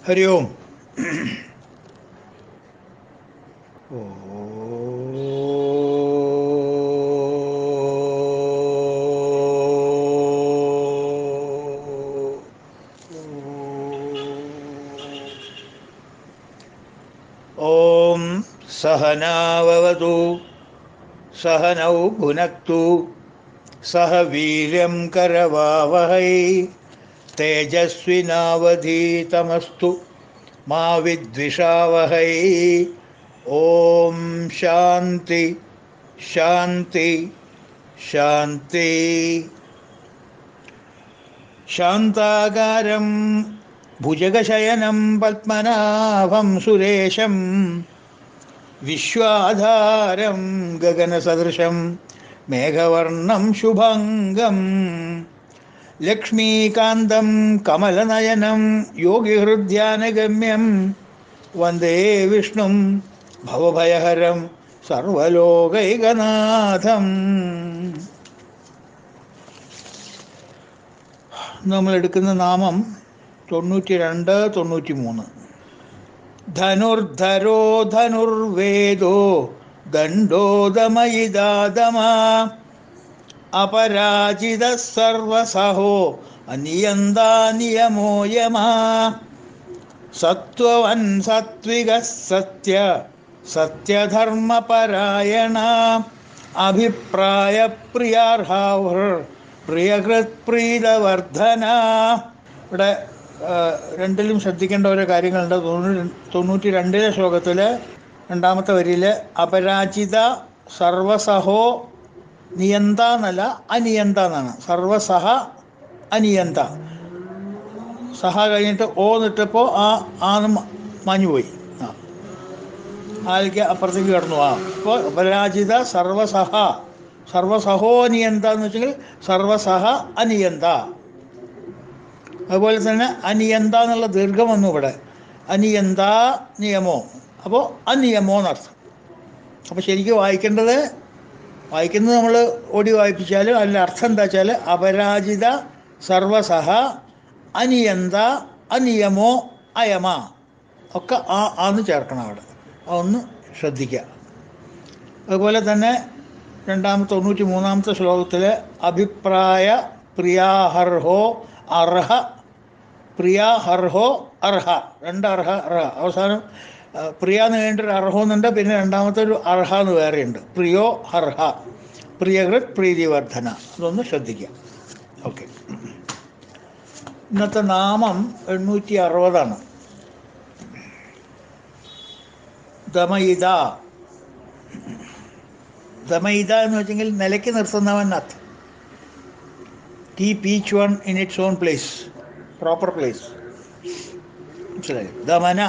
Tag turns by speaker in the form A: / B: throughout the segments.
A: ഹരി ഓം ഓം സഹനാവവതു സഹനൗ ഭുനക്തു സഹ വീര്യം കരവാവഹൈ തേജസ്വിനാവധീതമസ്തു മാ വിദ്വിഷാവഹൈ ഓം ശാന്തി ശാന്തി ശാന്തി ശാന്താകാരം ഭുജഗശയനം പത്മനാഭം സുരേശം വിശ്വാധാരം ഗഗനസദൃശം മേഘവർണം ശുഭംഗം ലക്ഷ്മീകാന്തം കമലനയനം യോഗിഹൃദ്യാനഗമ്യം വന്ദേ വിഷ്ണും ഭവഭയഹരം സർവലോകൈകനാഥം നമ്മൾ എടുക്കുന്ന നാമം തൊണ്ണൂറ്റി രണ്ട് തൊണ്ണൂറ്റി മൂന്ന് ധനുർധരോ ധനുർവേദോ ദണ്ഡോദമയിദാദമ അപരാജിത സർവസഹോ അനിയന്താ നിയമോ യമാ സത്വവൻ സത്വിക സത്യ സത്യധർമ്മപരായണ അഭിപ്രായ പ്രിയാർഹാവർ പ്രിയകൃത് പ്രീതവർദ്ധന ഇവിടെ ആ, രണ്ടിലും ശ്രദ്ധിക്കേണ്ട ഓരോ കാര്യങ്ങളുണ്ട് തൊണ്ണൂറ്റി തൊണ്ണൂറ്റി രണ്ടിലെ ശ്ലോകത്തിൽ രണ്ടാമത്തെ വരിയിൽ അപരാജിത സർവസഹോ നിയന്ത എന്നല്ല അനിയന്ത എന്നാണ് സർവസഹ അനിയന്ത സഹ കഴിഞ്ഞിട്ട് ഓ നിട്ടപ്പോൾ ആ ആന്ന് മ- മാഞ്ഞുപോയി ആ ആലേക്ക് അപ്പുറത്തേക്ക് കടന്നു ആ അപ്പോൾ അപരാജിത സർവസഹ സർവസഹോ നിയന്ത എന്ന് വെച്ചെങ്കിൽ സർവസഹ അനിയന്ത അതുപോലെ തന്നെ അനിയന്ത എന്നുള്ള ദീർഘം വന്നു ഇവിടെ അനിയന്ത നിയമോ അപ്പോൾ അനിയമോ എന്നർത്ഥം അപ്പോൾ ശരിക്കും വായിക്കേണ്ടത് വായിക്കുന്നത് നമ്മൾ ഓടി വായിപ്പിച്ചാൽ അതിൻ്റെ അർത്ഥം എന്താ വെച്ചാൽ അപരാജിത സർവസഹ അനിയന്ത അനിയമോ അയമ ഒക്കെ ആ ആന്ന് ചേർക്കണം അവിടെ അതൊന്ന് ശ്രദ്ധിക്കുക അതുപോലെ തന്നെ രണ്ടാമത്തെ തൊണ്ണൂറ്റി മൂന്നാമത്തെ ശ്ലോകത്തിൽ അഭിപ്രായ പ്രിയാഹർഹോ അർഹ പ്രിയാഹർഹോ അർഹ രണ്ട് അർഹ അർഹ അവസാനം ആ, പ്രിയ എന്ന് കഴിഞ്ഞിട്ടൊരു അർഹോ എന്നുണ്ട് പിന്നെ രണ്ടാമത്തെ ഒരു അർഹ എന്ന് വേറെയുണ്ട് പ്രിയോ ഹർഹ പ്രിയകൃത് പ്രീതിവർദ്ധന അതൊന്ന് ശ്രദ്ധിക്കുക ഓക്കെ ഇന്നത്തെ നാമം എണ്ണൂറ്റി അറുപതാണ് ദമയിത ദമയിത എന്ന് വെച്ചെങ്കിൽ നിലയ്ക്ക് നിർത്തുന്നവൻ അർത്ഥം keep each one in its own place proper place മനസ്സിലായി ദമന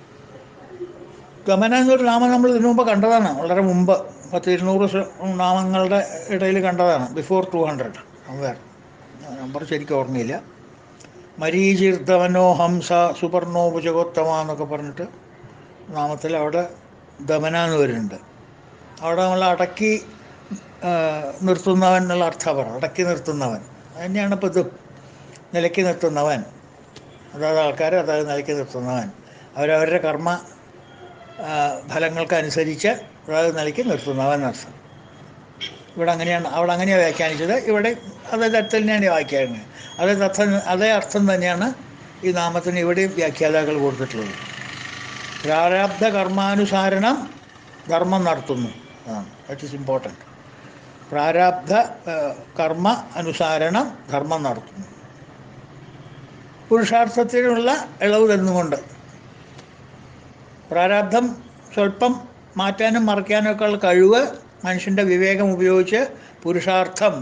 A: ഗമന എന്നൊരു നാമം നമ്മൾ ഇതിനു മുമ്പ് കണ്ടതാണ് വളരെ മുമ്പ് പത്ത് ഇരുന്നൂറ് ശ- നാമങ്ങളുടെ ഇടയിൽ കണ്ടതാണ് before two hundred where number ശരിക്കും ഓർമ്മയില്ല മരീചിർദ്ധവനോ ഹംസ സുപർണോ ഭുജഗോത്തമ എന്നൊക്കെ പറഞ്ഞിട്ട് നാമത്തിൽ അവിടെ ദമന എന്ന് വരുന്നുണ്ട് അവിടെ നമ്മൾ അടക്കി ആ, നിർത്തുന്നവൻ എന്നുള്ള അർത്ഥം പറ അടക്കി നിർത്തുന്നവൻ അത് തന്നെയാണ് ഇപ്പോൾ ഇത് നിലയ്ക്ക് നിർത്തുന്നവൻ അതായത് ആൾക്കാരെ അതായത് നിലയ്ക്ക് നിർത്തുന്നവൻ അവരവരുടെ കർമ്മ ആ, ഫലങ്ങൾക്കനുസരിച്ച് അതായത് നിലയ്ക്ക് നിർത്തുന്നവൻ എന്നർത്ഥം ഇവിടെ അങ്ങനെയാണ് അവിടെ അങ്ങനെയാണ് വ്യാഖ്യാനിച്ചത് ഇവിടെ അതേ തരത്തിൽ തന്നെയാണ് വ്യാഖ്യാനം അതേ അർത്ഥം അതേ അർത്ഥം തന്നെയാണ് ഈ നാമത്തിന് ഇവിടെയും വ്യാഖ്യാതാക്കൾ കൊടുത്തിട്ടുള്ളത് പ്രാരാബ്ധ കർമാനുസാരണം ധർമ്മം നടത്തുന്നു അതാണ് ദറ്റ് ഈസ് ഇമ്പോർട്ടൻറ്റ് പ്രാരാബ്ധ ആ, കർമ്മ അനുസാരണം ധർമ്മം നടത്തുന്നു പുരുഷാർത്ഥത്തിനുള്ള ഇളവ് തന്നുകൊണ്ട് പ്രാരാബ്ധം സ്വല്പം മാറ്റാനും മറയ്ക്കാനും ഒക്കെ ഉള്ള കഴിവ് മനുഷ്യൻ്റെ വിവേകം ഉപയോഗിച്ച് പുരുഷാർത്ഥം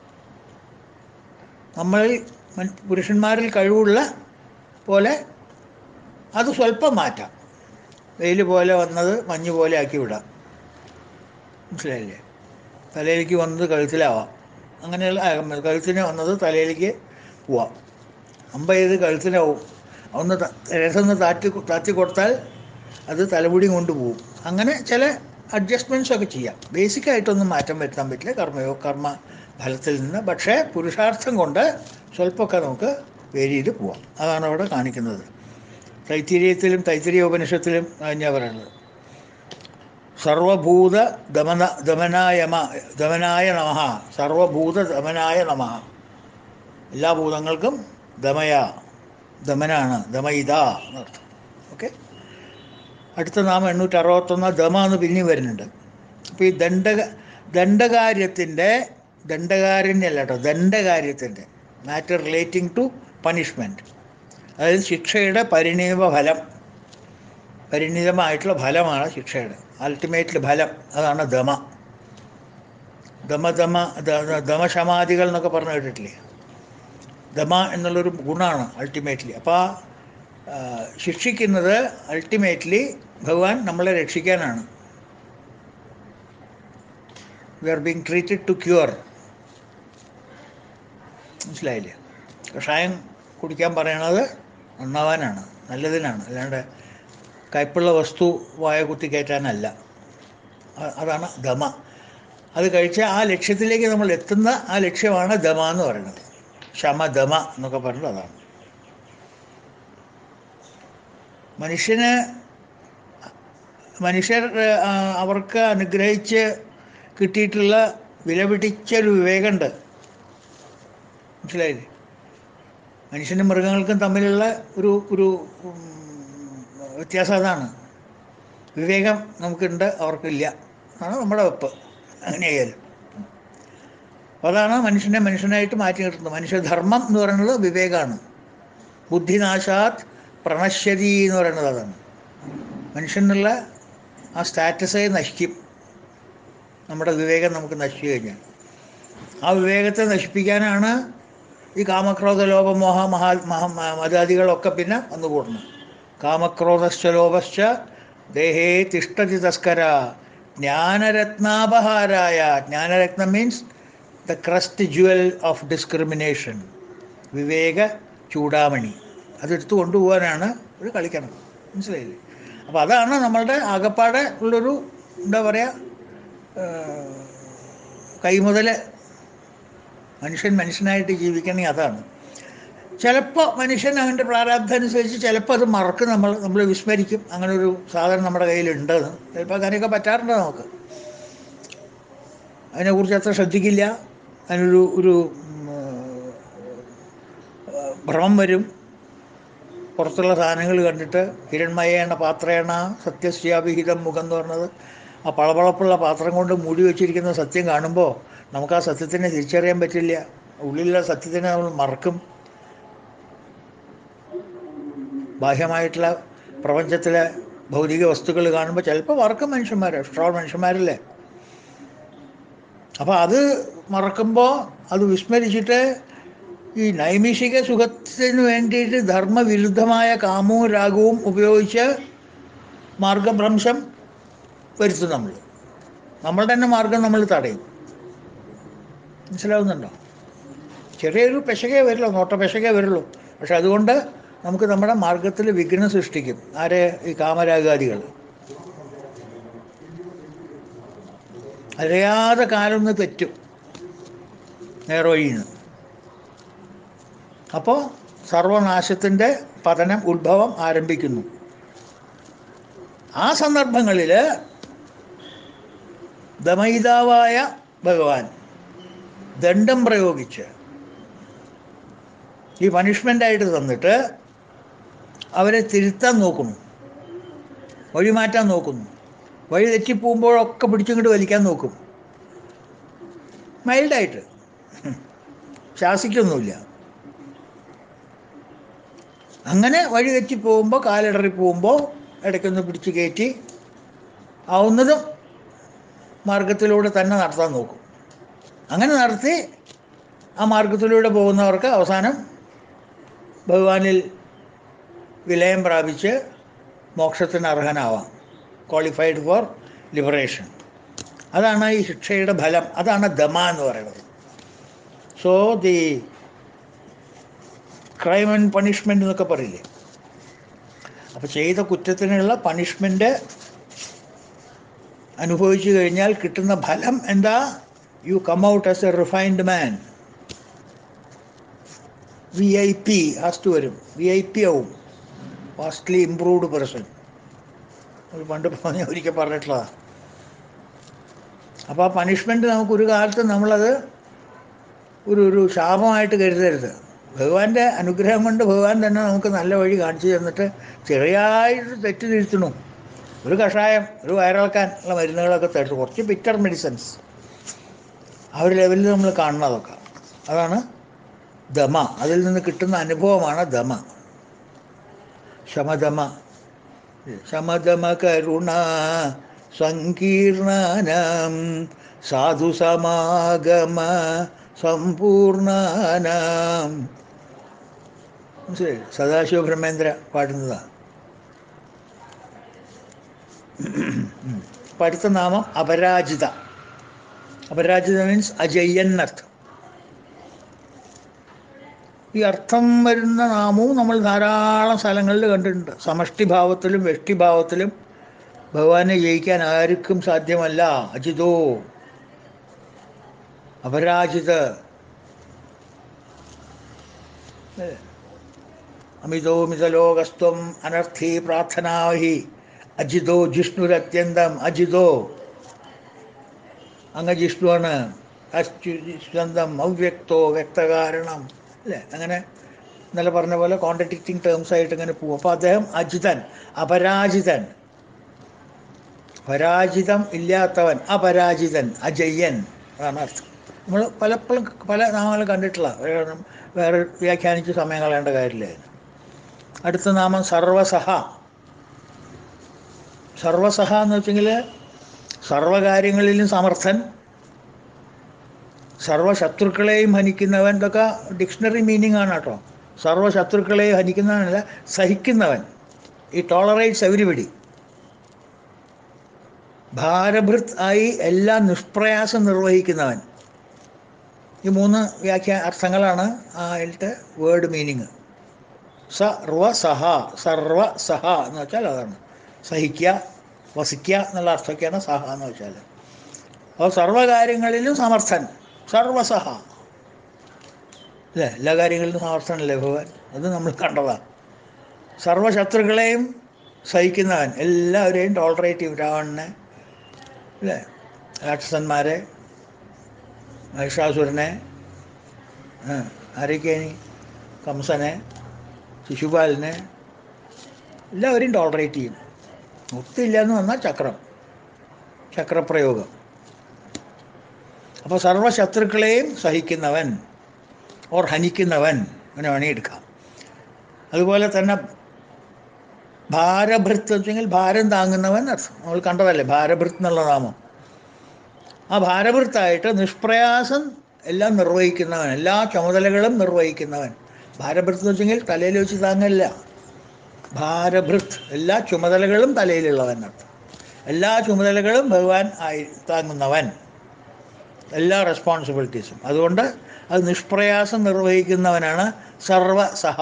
A: നമ്മളിൽ മൻ- പുരുഷന്മാരിൽ കഴിവുള്ള പോലെ അത് സ്വല്പം മാറ്റാം വെയിൽ പോലെ വന്നത് മഞ്ഞ് പോലെ ആക്കി വിടാം മനസ്സിലായില്ലേ തലയിലേക്ക് വന്നത് കഴുത്തിലാവാം അങ്ങനെയുള്ള ആ, കഴുത്തിന് വന്നത് തലയിലേക്ക് പോവാം അമ്പ ചെയ്ത് കഴുത്തിനാവും ഒന്ന് ത- രസമൊന്ന് താറ്റി താത്തി കൊടുത്താൽ അത് തലമുടി കൊണ്ടുപോകും അങ്ങനെ ചില അഡ്ജസ്റ്റ്മെൻറ്റ്സ് ഒക്കെ ചെയ്യാം ബേസിക്കായിട്ടൊന്നും മാറ്റം വരുത്താൻ പറ്റില്ല കർമ്മയോ കർമ്മ ഫലത്തിൽ നിന്ന് പക്ഷേ പുരുഷാർത്ഥം കൊണ്ട് സ്വല്പമൊക്കെ നമുക്ക് വേരി ചെയ്ത് പോവാം അതാണ് അവിടെ കാണിക്കുന്നത് തൈത്തിരീയത്തിലും തൈത്തിരീയ ഉപനിഷത്തിലും തന്നെയാണ് പറയുന്നത് സർവഭൂത ദമന ദമനായമ ദമനായ നമഃ സർവഭൂത ദമനായ നമഃ എല്ലാ ഭൂതങ്ങൾക്കും ദമയ ദമനാണ് ദമയിത എന്നർത്ഥം ഓക്കെ അടുത്ത നാമം എണ്ണൂറ്റി അറുപത്തൊന്ന് ദമ എന്ന് പിന്നെയും വരുന്നുണ്ട് അപ്പോൾ ഈ ദണ്ഡക ദണ്ഡകാര്യത്തിൻ്റെ ദണ്ഡകാരണ്യല്ല കേട്ടോ ദണ്ഡകാര്യത്തിൻ്റെ മാറ്റർ റിലേറ്റിംഗ് ടു പണിഷ്മെൻറ്റ് അതായത് ശിക്ഷയുടെ പരിണിത ഫലം പരിണിതമായിട്ടുള്ള ഫലമാണ് ശിക്ഷയുടെ അൾട്ടിമേറ്റ്ലി ഫലം അതാണ് ദമ ദമ ദമ ദ- ദമശമാദികൾ എന്നൊക്കെ പറഞ്ഞു കേട്ടിട്ടില്ലേ ദമ എന്നുള്ളൊരു ഗുണമാണ് അൾട്ടിമേറ്റ്ലി അപ്പോൾ ആ ശിക്ഷിക്കുന്നത് അൾട്ടിമേറ്റ്ലി ഭഗവാൻ നമ്മളെ രക്ഷിക്കാനാണ് we are being treated to cure മനസ്സിലായില്ലേ കഷായം കുടിക്കാൻ പറയണത് നന്നാവാനാണ് നല്ലതിനാണ് അല്ലാണ്ട് കയ്പുള്ള വസ്തു വായ കുത്തി കയറ്റാനല്ല അ- അതാണ് ദമ അത് കഴിച്ച ആ ലക്ഷ്യത്തിലേക്ക് നമ്മൾ എത്തുന്ന ആ ലക്ഷ്യമാണ് ദമ എന്ന് പറയുന്നത് ശമ ദമ എന്നൊക്കെ പറയുന്നത് അതാണ് മനുഷ്യന് മനുഷ്യർ ആ, അവർക്ക് അനുഗ്രഹിച്ച് കിട്ടിയിട്ടുള്ള വിലപിടിച്ചൊരു വിവേകമുണ്ട് മനസ്സിലായില്ലേ മനുഷ്യനും മൃഗങ്ങൾക്കും തമ്മിലുള്ള ഒരു ഒരു ഉം, വ്യത്യാസം അതാണ് വിവേകം നമുക്കുണ്ട് അവർക്കില്ല അതാണ് നമ്മുടെ വെപ്പ് അങ്ങനെയായാലും അപ്പോൾ അതാണ് മനുഷ്യനെ മനുഷ്യനായിട്ട് മാറ്റി നിർത്തുന്നത് മനുഷ്യധർമ്മം എന്ന് പറയുന്നത് വിവേകമാണ് ബുദ്ധിനാശാത് പ്രണശ്യതി എന്ന് പറയുന്നത് അതാണ് മനുഷ്യനുള്ള ആ സ്റ്റാറ്റസേ നശിക്കും നമ്മുടെ വിവേകം നമുക്ക് നശിച്ചു കഴിഞ്ഞാൽ ആ വിവേകത്തെ നശിപ്പിക്കാനാണ് ഈ കാമക്രോധ ലോപമോഹ മഹാ മഹ മതാദികളൊക്കെ പിന്നെ വന്നു കൂടുന്നത് കാമക്രോധശ്ച ലോപശ്ച ദേഹേ തിഷ്ടതി തസ്കര ജ്ഞാനരത്നാപഹാരായ ജ്ഞാനരത്നം means the crest jewel of discrimination Viveka Chudamani അതെടുത്ത് കൊണ്ടുപോകാനാണ് ഒരു കളിക്കണം മനസ്സിലായില്ലേ അപ്പോൾ അതാണ് നമ്മളുടെ ആകപ്പാടെ ഉള്ളൊരു എന്താ പറയുക കൈമുതൽ മനുഷ്യൻ മനുഷ്യനായിട്ട് ജീവിക്കണമെങ്കിൽ അതാണ് ചിലപ്പോൾ മനുഷ്യൻ അവൻ്റെ പ്രാരാബ്ധം അനുസരിച്ച് ചിലപ്പോൾ അത് മറക്കും നമ്മൾ നമ്മൾ വിസ്മരിക്കും അങ്ങനെ ഒരു സാധനം നമ്മുടെ കയ്യിലുണ്ടെന്ന് ചിലപ്പോൾ അങ്ങനെയൊക്കെ പറ്റാറുണ്ട് നമുക്ക് അതിനെക്കുറിച്ച് അത്ര ശ്രദ്ധിക്കില്ല അതിനൊരു ഒരു ഉം, ആ, ഭ്രമം വരും പുറത്തുള്ള സാധനങ്ങൾ കണ്ടിട്ട് ഹിരൺമയേണ പാത്രേണ സത്യസ്യാഭിഹിതം മുഖം എന്ന് പറഞ്ഞത് ആ പളപളപ്പുള്ള പാത്രം കൊണ്ട് മൂടി വെച്ചിരിക്കുന്ന സത്യം കാണുമ്പോൾ നമുക്ക് ആ സത്യത്തിനെ തിരിച്ചറിയാൻ പറ്റില്ല ഉള്ളിലുള്ള സത്യത്തിനെ നമ്മൾ മറക്കും ബാഹ്യമായിട്ടുള്ള പ്രപഞ്ചത്തിലെ ഭൗതിക വസ്തുക്കൾ കാണുമ്പോൾ ചിലപ്പോൾ മറക്കും മനുഷ്യന്മാർ സ്ട്രോൾ മനുഷ്യന്മാരല്ലേ അപ്പോൾ അത് മറക്കുമ്പോൾ അത് വിസ്മരിച്ചിട്ട് ഈ നൈമിഷിക സുഖത്തിന് വേണ്ടിയിട്ട് ധർമ്മവിരുദ്ധമായ കാമവും രാഗവും ഉപയോഗിച്ച് മാർഗഭ്രംശം വരുത്തും നമ്മൾ നമ്മൾ തന്നെ മാർഗം നമ്മൾ തടയും മനസ്സിലാവുന്നുണ്ടോ ചെറിയൊരു പെശകേ വരുള്ളൂ നോട്ട പെശകേ വരുള്ളൂ പക്ഷെ അതുകൊണ്ട് നമുക്ക് നമ്മുടെ മാർഗത്തിൽ വിഘ്നം സൃഷ്ടിക്കും ആരെ ഈ കാമരാഗാദികൾ അറിയാതെ കാലൊന്ന് തെറ്റും നേർവഴിയിൽ നിന്ന് അപ്പോൾ സർവനാശത്തിൻ്റെ പതനം ഉത്ഭവം ആരംഭിക്കുന്നു ആ സന്ദർഭങ്ങളിൽ ദമയിതാവായ ഭഗവാൻ ദണ്ഡം പ്രയോഗിച്ച് ഈ പണിഷ്മെൻ്റായിട്ട് തന്നിട്ട് അവരെ തിരുത്താൻ നോക്കുന്നു വഴി മാറ്റാൻ നോക്കുന്നു വഴി തെറ്റിപ്പോകുമ്പോഴൊക്കെ പിടിച്ചിങ്ങോട്ട് വലിക്കാൻ നോക്കും മൈൽഡായിട്ട് ശാസിക്കൊന്നുമില്ല അങ്ങനെ വഴി തെറ്റി പോകുമ്പോൾ കാലിടറി പോകുമ്പോൾ ഇടയ്ക്കൊന്ന് പിടിച്ച് കയറ്റി ആവുന്നതും മാർഗത്തിലൂടെ തന്നെ നടത്താൻ നോക്കും അങ്ങനെ നടത്തി ആ മാർഗത്തിലൂടെ പോകുന്നവർക്ക് അവസാനം ഭഗവാനിൽ വിലയം പ്രാപിച്ച് മോക്ഷത്തിന് അർഹനാവാം ക്വാളിഫൈഡ് ഫോർ ലിബറേഷൻ അതാണ് ഈ ശിക്ഷയുടെ ഫലം അതാണ് ദമ എന്ന് പറയുന്നത് so the crime and punishment എന്നൊക്കെ പറയില്ലേ അപ്പോൾ ചെയ്ത കുറ്റത്തിനുള്ള പണിഷ്മെൻ്റ് അനുഭവിച്ചു കഴിഞ്ഞാൽ കിട്ടുന്ന ഫലം എന്താ you come out as a refined man V I P ഹാസ്റ്റ് വരും വി ഐ പി ആവും വാസ്റ്റ്ലി ഇംപ്രൂവ്ഡ് പേഴ്സൺ ഒരു പണ്ട് ഞാൻ ഒരിക്കൽ പറഞ്ഞിട്ടുള്ളതാണ് അപ്പോൾ ആ പണിഷ്മെൻറ്റ് നമുക്കൊരു കാലത്ത് നമ്മളത് ഒരു ഒരു ശാപമായിട്ട് കരുതരുത് ഭഗവാന്റെ അനുഗ്രഹം കൊണ്ട് ഭഗവാൻ തന്നെ നമുക്ക് നല്ല വഴി കാണിച്ചു തന്നിട്ട് ചെറിയായിട്ട് തെറ്റ് തിരുത്തണു ഒരു കഷായം ഒരു വയറിളക്കാൻ ഉള്ള മരുന്നുകളൊക്കെ തരുന്നു കുറച്ച് പിക്ചർ മെഡിസിൻസ് ആ ഒരു ലെവലിൽ നമ്മൾ കാണുന്നതൊക്കെ അതാണ് ദമ അതിൽ നിന്ന് കിട്ടുന്ന അനുഭവമാണ് ദമ ശമദമ ശമദമ കരുണ സങ്കീർണനം സാധു സമാഗമ സമ്പൂർണനം മനസ്സിലായി സദാശിവ ബ്രഹ്മേന്ദ്ര പാടുന്നതാണ് അപ്പം അടുത്ത നാമം അപരാജിത അപരാജിത മീൻസ് അജയ്യൻ എന്നർത്ഥം ഈ അർത്ഥം വരുന്ന നാമവും നമ്മൾ ധാരാളം സ്ഥലങ്ങളിൽ കണ്ടിട്ടുണ്ട് സമഷ്ടിഭാവത്തിലും വ്യഷ്ടിഭാവത്തിലും ഭഗവാനെ ജയിക്കാൻ ആർക്കും സാധ്യമല്ല അജിതോ അപരാജിത ഏ? അമിതോ മിതലോകസ്ത്വം അനർത്ഥി പ്രാർത്ഥനാഹി അജിതോ ജിഷ്ണുരത്യന്തം അജിതോ അങ്ങ് ജിഷ്ണുവാണ് അച്യുതം അവ്യക്തോ വ്യക്തകാരണം അല്ലേ അങ്ങനെ ഇന്നലെ പറഞ്ഞ പോലെ കോൺട്രഡിക്റ്റിംഗ് ടേംസ് ആയിട്ട് ഇങ്ങനെ പോകും അപ്പോൾ അദ്ദേഹം അജിതൻ അപരാജിതൻ പരാജിതം ഇല്ലാത്തവൻ അപരാജിതൻ അജയ്യൻ അതാണ് അർത്ഥം നമ്മൾ പലപ്പോഴും പല നാമങ്ങൾ കണ്ടിട്ടുള്ള വേറെ വേറെ വ്യാഖ്യാനിച്ച് സമയം കളയേണ്ട കാര്യമില്ല അതിന്. അടുത്ത നാമം സർവസഹ സർവസഹ എന്ന് വെച്ചെങ്കിൽ സർവകാര്യങ്ങളിലും സമർത്ഥൻ സർവശത്രുക്കളെയും ഹനിക്കുന്നവൻ ഇതൊക്കെ ഡിക്ഷണറി മീനിങ് ആണ് കേട്ടോ സർവശത്രുക്കളെയും ഹനിക്കുന്നവനല്ല സഹിക്കുന്നവൻ ഈ ടോളറേറ്റ്സ് എവരിബഡി ഭാരഭൃത് ആയി എല്ലാ നിഷ്പ്രയാസം നിർവഹിക്കുന്നവൻ ഈ മൂന്ന് വ്യാഖ്യാ അർത്ഥങ്ങളാണ് അതിലത്തെ വേർഡ് മീനിങ് സർവസഹ സർവസഹ എന്ന് വെച്ചാൽ അതാണ് സഹിക്കുക വസിക്കുക എന്നുള്ള അർത്ഥമൊക്കെയാണ് സഹ എന്ന് വെച്ചാൽ അപ്പോൾ സർവകാര്യങ്ങളിലും സമർത്ഥൻ സർവസഹ അല്ലേ എല്ലാ കാര്യങ്ങളിലും സമർത്ഥനല്ലേ ഭഗവാൻ അത് നമ്മൾ കണ്ടതാണ് സർവശത്രുക്കളെയും സഹിക്കുന്നവൻ എല്ലാവരെയും ടോളറേറ്റ് ചെയ്യും രാവണനെ അല്ലേ രാക്ഷസന്മാരെ മഹിഷാസുരനെ ആ, ആരൊക്കെയാണ് കംസനെ ശിശുപാലിനെ എല്ലാവരെയും ടോളറേറ്റ് ചെയ്യും മുക്തിയില്ല എന്ന് വന്നാൽ ചക്രം ചക്രപ്രയോഗം അപ്പോൾ സർവശത്രുക്കളെയും സഹിക്കുന്നവൻ ഓർ ഹനിക്കുന്നവൻ അങ്ങനെ വേണമെങ്കിൽ എടുക്കാം അതുപോലെ തന്നെ ഭാരഭൃത്ത് എന്ന് വെച്ചെങ്കിൽ ഭാരം താങ്ങുന്നവൻ അർത്ഥം നമ്മൾ കണ്ടതല്ലേ ഭാരഭൃത്ത് എന്നുള്ള നാമം ആ ഭാരഭൃത്തായിട്ട് നിഷ്പ്രയാസം എല്ലാം നിർവഹിക്കുന്നവൻ എല്ലാ ചുമതലകളും നിർവഹിക്കുന്നവൻ ഭാരഭൃത്ത് എന്ന് വെച്ചെങ്കിൽ തലയിൽ വെച്ച് താങ്ങല്ല ഭാരഭൃത്ത് എല്ലാ ചുമതലകളും തലയിലുള്ളവൻ അർത്ഥം എല്ലാ ചുമതലകളും ഭഗവാൻ ആയി താങ്ങുന്നവൻ എല്ലാ റെസ്പോൺസിബിലിറ്റീസും അതുകൊണ്ട് അത് നിഷ്പ്രയാസം നിർവഹിക്കുന്നവനാണ് സർവസഹ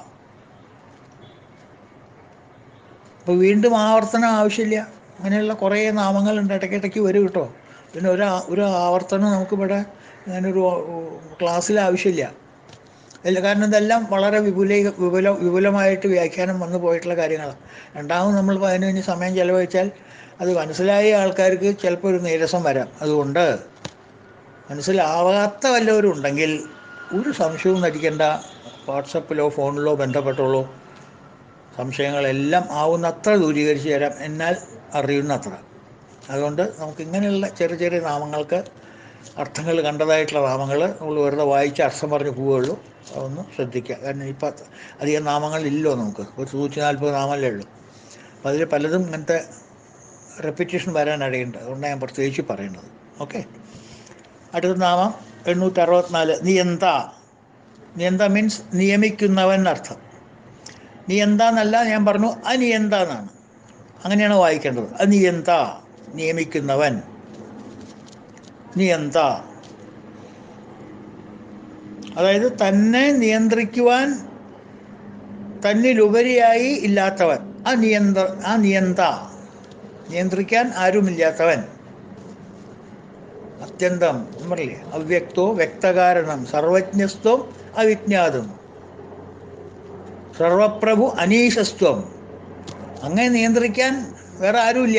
A: അപ്പോൾ വീണ്ടും ആവർത്തനം ആവശ്യമില്ല അങ്ങനെയുള്ള കുറേ നാമങ്ങളുണ്ട് ഇടയ്ക്കിടയ്ക്ക് വരും കേട്ടോ പിന്നെ ഒരു ആ- ഒരു ആവർത്തനം നമുക്കിവിടെ ഞാനൊരു ക്ലാസ്സിൽ ആവശ്യമില്ല അല്ല കാരണം ഇതെല്ലാം വളരെ വിപുല വിപുല വിപുലമായിട്ട് വ്യാഖ്യാനം വന്നു പോയിട്ടുള്ള കാര്യങ്ങളാണ് രണ്ടാമത് നമ്മൾ അതിന് വേണ്ടി സമയം ചെലവഴിച്ചാൽ അത് മനസ്സിലായ ആൾക്കാർക്ക് ചിലപ്പോൾ ഒരു നീരസം വരാം അതുകൊണ്ട് മനസ്സിലാവാത്ത വല്ലവരും ഉണ്ടെങ്കിൽ ഒരു സംശയവും നടിക്കേണ്ട വാട്സപ്പിലോ ഫോണിലോ ബന്ധപ്പെട്ടോളൂ സംശയങ്ങളെല്ലാം ആവുന്നത്ര ദൂരീകരിച്ച് തരാം എന്നാൽ അറിയുന്നത്ര അതുകൊണ്ട് നമുക്ക് ഇങ്ങനെയുള്ള ചെറിയ ചെറിയ നാമങ്ങൾക്ക് അർത്ഥങ്ങൾ കണ്ടതായിട്ടുള്ള നാമങ്ങൾ നമ്മൾ വെറുതെ വായിച്ച് അർത്ഥം പറഞ്ഞ് പോവുകയുള്ളൂ അതൊന്ന് ശ്രദ്ധിക്കുക കാരണം ഇപ്പം അധികം നാമങ്ങളില്ലല്ലോ നമുക്ക് ഒരു നൂറ്റി നാൽപ്പത് നാമല്ലേ ഉള്ളൂ അപ്പോൾ അതിൽ പലതും ഇങ്ങനത്തെ റെപ്പിറ്റേഷൻ വരാൻ ഇടയുണ്ട് അതുകൊണ്ടാണ് ഞാൻ പ്രത്യേകിച്ച് പറയുന്നത് ഓക്കെ അടുത്ത നാമം എണ്ണൂറ്റി അറുപത്തിനാല് നിയന്ത നിയന്ത മീൻസ് നിയമിക്കുന്നവൻ എന്നർത്ഥം നിയന്ത എന്നല്ല ഞാൻ പറഞ്ഞു അനിയന്ത എന്നാണ് അങ്ങനെയാണ് വായിക്കേണ്ടത് അനിയന്ത നിയമിക്കുന്നവൻ നിയന്ത അതായത് തന്നെ നിയന്ത്രിക്കുവാൻ തന്നിലുപരിയായി ഇല്ലാത്തവൻ ആ നിയന്ത്ര ആ നിയന്ത നിയന്ത്രിക്കാൻ ആരുമില്ലാത്തവൻ അത്യന്തം പറയില്ലേ അവ്യക്തോ വ്യക്തകാരണം സർവജ്ഞസ്ത്വം അവിജ്ഞാതം സർവപ്രഭു അനീശസ്ത്വം അങ്ങനെ നിയന്ത്രിക്കാൻ വേറെ ആരുമില്ല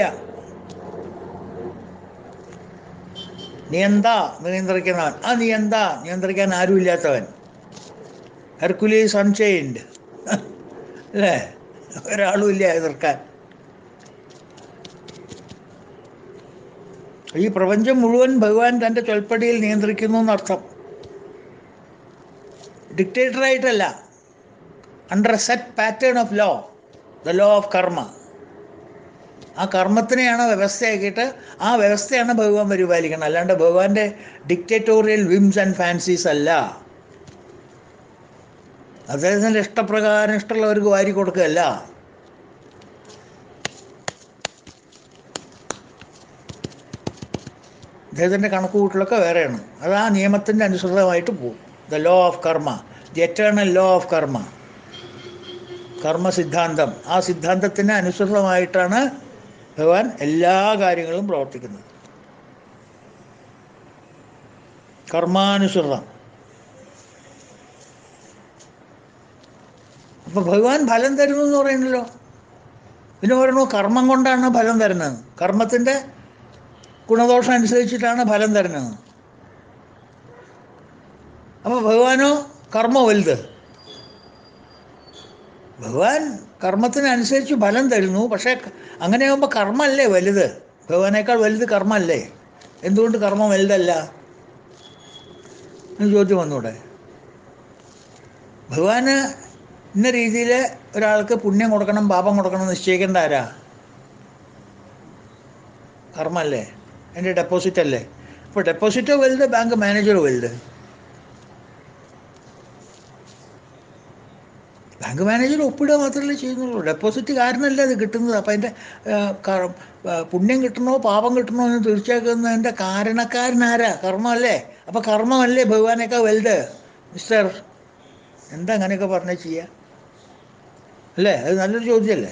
A: നിയന്ത നിയന്ത്രിക്കുന്നവൻ ആ നിയന്ത നിയന്ത്രിക്കാൻ ആരുമില്ലാത്തവൻ ഹെർക്കുലീസ് അൺചെയിൻഡ് അല്ലേ ഒരാളും ഇല്ല എതിർക്കാൻ ഈ പ്രപഞ്ചം മുഴുവൻ ഭഗവാൻ തൻ്റെ ചൊൽപ്പടിയിൽ നിയന്ത്രിക്കുന്നു എന്നർത്ഥം ഡിക്റ്റേറ്ററായിട്ടല്ല under a set pattern of law the law of karma ആ കർമ്മത്തിനെയാണ് വ്യവസ്ഥയാക്കിയിട്ട് ആ വ്യവസ്ഥയാണ് ഭഗവാൻ പരിപാലിക്കുന്നത് അല്ലാണ്ട് ഭഗവാന്റെ ഡിക്റ്റേറ്റോറിയൽ വിംസ് ആൻഡ് ഫാൻസീസ് അല്ല അദ്ദേഹത്തിൻ്റെ ഇഷ്ടപ്രകാരം ഇഷ്ടമുള്ളവർക്ക് വാരി കൊടുക്കുകയല്ല അദ്ദേഹത്തിൻ്റെ കണക്കുകൂട്ടലൊക്കെ വേറെയാണ് അത് ആ നിയമത്തിൻ്റെ അനുസൃതമായിട്ട് പോകും the law of karma the eternal law of karma karma സിദ്ധാന്തം ആ സിദ്ധാന്തത്തിന് അനുസൃതമായിട്ടാണ് ഭഗവാൻ എല്ലാ കാര്യങ്ങളും പ്രവർത്തിക്കുന്നത് കർമാനുസൃതം അപ്പൊ ഭഗവാൻ ഫലം തരുന്നു എന്ന് പറയുന്നല്ലോ പിന്നെ പറയണു കർമ്മം കൊണ്ടാണ് ഫലം തരുന്നത് കർമ്മത്തിൻ്റെ ഗുണദോഷം അനുസരിച്ചിട്ടാണ് ഫലം തരുന്നത് അപ്പോൾ ഭഗവാനോ കർമ്മ വലുത് ഭഗവാൻ കർമ്മത്തിനനുസരിച്ച് ഫലം തരുന്നു പക്ഷേ അങ്ങനെയാകുമ്പോൾ കർമ്മമല്ലേ വലുത് ഭഗവാനേക്കാൾ വലുത് കർമ്മമല്ലേ എന്തുകൊണ്ട് കർമ്മം വലുതല്ല എന്ന് ചോദ്യം വന്നൂടെ ഭഗവാന് ഇന്ന രീതിയിൽ ഒരാൾക്ക് പുണ്യം കൊടുക്കണം പാപം കൊടുക്കണം എന്ന് നിശ്ചയിക്കേണ്ട ആരാ കർമ്മല്ലേ എൻ്റെ ഡെപ്പോസിറ്റ് അല്ലേ അപ്പോൾ ഡെപ്പോസിറ്റോ വലുത് ബാങ്ക് മാനേജറോ വലുത് ബാങ്ക് മാനേജർ ഒപ്പിടുക മാത്രമല്ലേ ചെയ്യുന്നുള്ളൂ ഡെപ്പോസിറ്റ് കാരണമല്ലേ അത് കിട്ടുന്നത് അപ്പം അതിൻ്റെ പുണ്യം കിട്ടണോ പാപം കിട്ടണോ എന്ന് തീർച്ചയാക്കുന്നതിൻ്റെ കാരണക്കാരനാരാ കർമ്മമല്ലേ അപ്പം കർമ്മമല്ലേ ഭഗവാനേക്കാൾ വലുത് മിസ്റ്റർ എന്താ അങ്ങനെയൊക്കെ പറഞ്ഞാൽ ചെയ്യുക അല്ലേ അത് നല്ലൊരു ചോദ്യമല്ലേ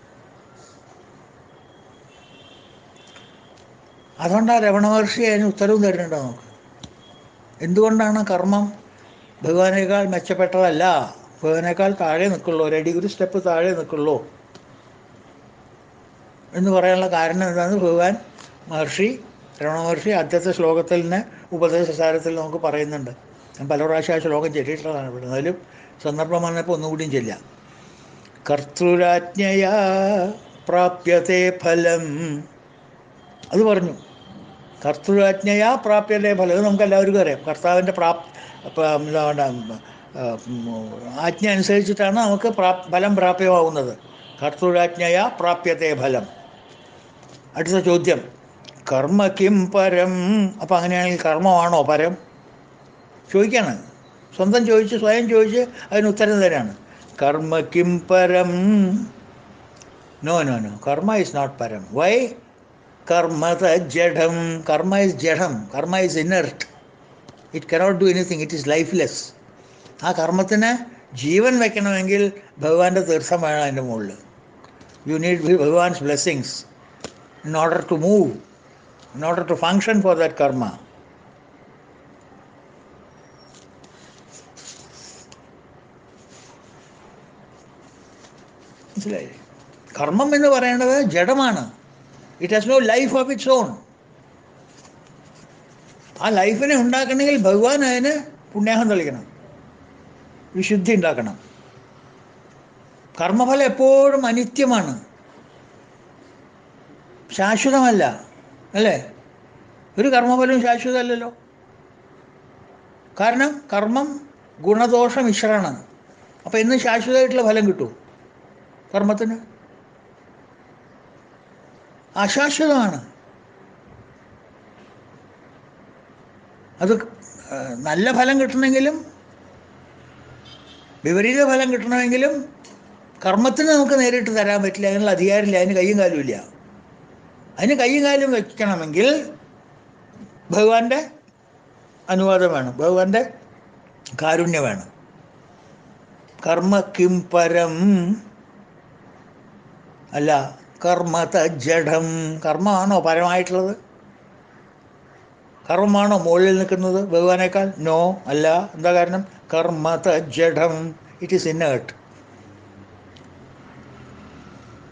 A: അതുകൊണ്ടാണ് രമണ മഹർഷി അതിന് ഉത്തരവും തരുന്നുണ്ട് നമുക്ക് എന്തുകൊണ്ടാണ് കർമ്മം ഭഗവാനേക്കാൾ മെച്ചപ്പെട്ടതല്ല ഭഗവാനേക്കാൾ താഴെ നിൽക്കുള്ളൂ ഒരടി ഒരു സ്റ്റെപ്പ് താഴെ നിൽക്കുള്ളൂ എന്ന് പറയാനുള്ള കാരണം എന്താണ് ഭഗവാൻ മഹർഷി രമണ മഹർഷി ആദ്യത്തെ ശ്ലോകത്തിൽ നിന്ന് ഉപദേശസാരത്തിൽ നമുക്ക് പറയുന്നുണ്ട് ഞാൻ പല പ്രാവശ്യം ആ ശ്ലോകം ചെല്ലിയിട്ടുള്ളതാണ് ഇവിടെ എന്നാലും സന്ദർഭം വന്നപ്പോൾ ഒന്നുകൂടിയും ചെല്ലാം കർത്തൃരാജ്ഞയാ പ്രാപ്യത്തെ ഫലം അത് പറഞ്ഞു കർത്തൃരാജ്ഞയാ പ്രാപ്യത്തെ ഫലം അത് നമുക്ക് എല്ലാവർക്കും അറിയാം കർത്താവിൻ്റെ പ്രാപ് എന്താണ് ആജ്ഞ അനുസരിച്ചിട്ടാണ് നമുക്ക് പ്രാ ഫലം പ്രാപ്യമാവുന്നത് കർത്തൃരാജ്ഞയാ പ്രാപ്യത്തെ ഫലം അടുത്ത ചോദ്യം കർമ്മ കിം പരം അപ്പം അങ്ങനെയാണെങ്കിൽ കർമ്മമാണോ പരം ചോദിക്കാണ് സ്വന്തം ചോദിച്ച് സ്വയം ചോദിച്ച് അതിന് ഉത്തരം തരാണ് കർമ്മ കിം പരം no no no karma is not പരം വൈ കർമ്മത ജഡം കർമ്മ ഇസ് ജഡം karma is inert it cannot do anything it is lifeless ആ കർമ്മത്തിന് ജീവൻ വെക്കണമെങ്കിൽ ഭഗവാന്റെ തീർത്ഥം വേണം അതിൻ്റെ മുകളിൽ യു നീഡ് ഭഗവാൻസ് blessings in order to move in order to function for that karma മനസ്സിലായി കർമ്മം എന്ന് പറയുന്നത് ജഡമാണ് it has no life of its own ആ ലൈഫിനെ ഉണ്ടാക്കണമെങ്കിൽ ഭഗവാൻ അതിന് പുണ്യാഹം തെളിക്കണം വിശുദ്ധി ഉണ്ടാക്കണം കർമ്മഫലം എപ്പോഴും അനിത്യമാണ് ശാശ്വതമല്ല അല്ലേ ഒരു കർമ്മഫലവും ശാശ്വതമല്ലല്ലോ കാരണം കർമ്മം ഗുണദോഷ മിശ്രമാണ് അപ്പോൾ ഇന്ന് ശാശ്വതമായിട്ടുള്ള ഫലം കിട്ടും കർമ്മത്തിന് അശാശ്വതമാണ് അത് നല്ല ഫലം കിട്ടണമെങ്കിലും വിപരീത ഫലം കിട്ടണമെങ്കിലും കർമ്മത്തിന് നമുക്ക് നേരിട്ട് തരാൻ പറ്റില്ല അതിനുള്ള അധികാരമില്ല അതിന് കയ്യും കാലും ഇല്ല അതിന് കയ്യും കാലും വയ്ക്കണമെങ്കിൽ ഭഗവാന്റെ അനുവാദം വേണം ഭഗവാന്റെ കാരുണ്യം വേണം കർമ്മ കിം പരം അല്ല കർമ്മത ജഡം കർമ്മമാണോ പരമായിട്ടുള്ളത് കർമ്മമാണോ മുകളിൽ നിൽക്കുന്നത് ഭഗവാനേക്കാൾ നോ അല്ല എന്താ കാരണം കർമ്മത ജഡം it is inert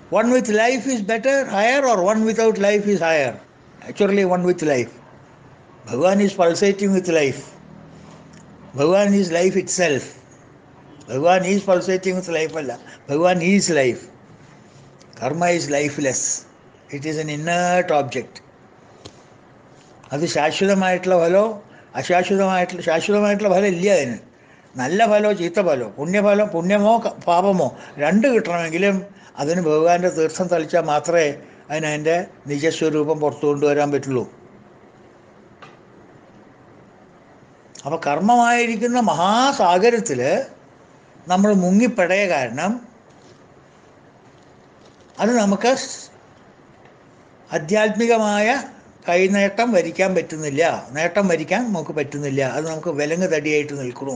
A: one with life is better, higher, or one without life is higher? Actually, one with life. Bhagavan is pulsating with life. Bhagavan is life itself. Bhagavan is pulsating with life. Allah. Bhagavan is life. Karma is lifeless. It is an inert object. അത് ശാശ്വതമായിട്ടുള്ള ഫലമോ അശാശ്വതമായിട്ടുള്ള ശാശ്വതമായിട്ടുള്ള ഫലം ഇല്ല അതിന് നല്ല ഫലമോ ചീത്ത ഫലമോ പുണ്യഫലം പുണ്യമോ ക- പാപമോ രണ്ട് കിട്ടണമെങ്കിലും അതിന് ഭഗവാന്റെ തീർത്ഥം തളിച്ചാൽ മാത്രമേ അതിന് അതിൻ്റെ നിജസ്വരൂപം പുറത്തു കൊണ്ടുവരാൻ പറ്റുള്ളൂ അപ്പോൾ കർമ്മമായിരിക്കുന്ന മഹാസാഗരത്തിൽ നമ്മൾ മുങ്ങിപ്പെടയ കാരണം അത് നമുക്ക് സ്- ആധ്യാത്മികമായ കൈനേട്ടം വരിക്കാൻ പറ്റുന്നില്ല നേട്ടം വരിക്കാൻ നമുക്ക് പറ്റുന്നില്ല അത് നമുക്ക് വിലങ്ങ് തടിയായിട്ട് നിൽക്കണു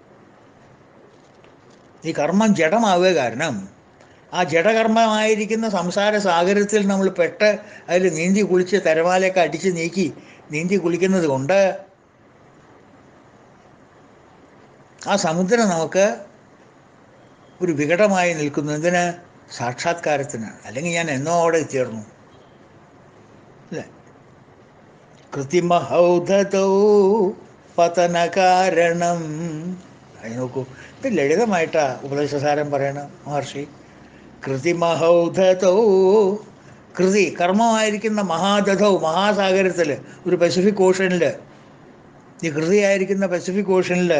A: ഈ കർമ്മം ജഡമാവുക കാരണം ആ ജഡകർമ്മമായിരിക്കുന്ന സംസാര സാഗരത്തിൽ നമ്മൾ പെട്ട് അതിൽ നീന്തി കുളിച്ച് തിരമാലയൊക്കെ അടിച്ച് നീക്കി നീന്തി കുളിക്കുന്നത് കൊണ്ട് ആ സമുദ്രം നമുക്ക് ഒരു വികടമായി നിൽക്കുന്നു എന്തിന് സാക്ഷാത്കാരത്തിന് അല്ലെങ്കിൽ ഞാൻ എന്നോ അവിടെ എത്തിയിരുന്നു അല്ലേ കൃത്രിമഹൗധതോ പതനകാരണം അത് നോക്കൂ ഇത് ലളിതമായിട്ടാ ഉപദേശസാരം പറയണ മഹർഷി കൃതിമഹൗധതോ കൃതി കർമ്മമായിരിക്കുന്ന മഹാദധൗ മഹാസാഗരത്തിൽ ഒരു പസഫിക് ഓഷനിൽ ഈ കൃതിയായിരിക്കുന്ന പസഫിക് ഓഷനിൽ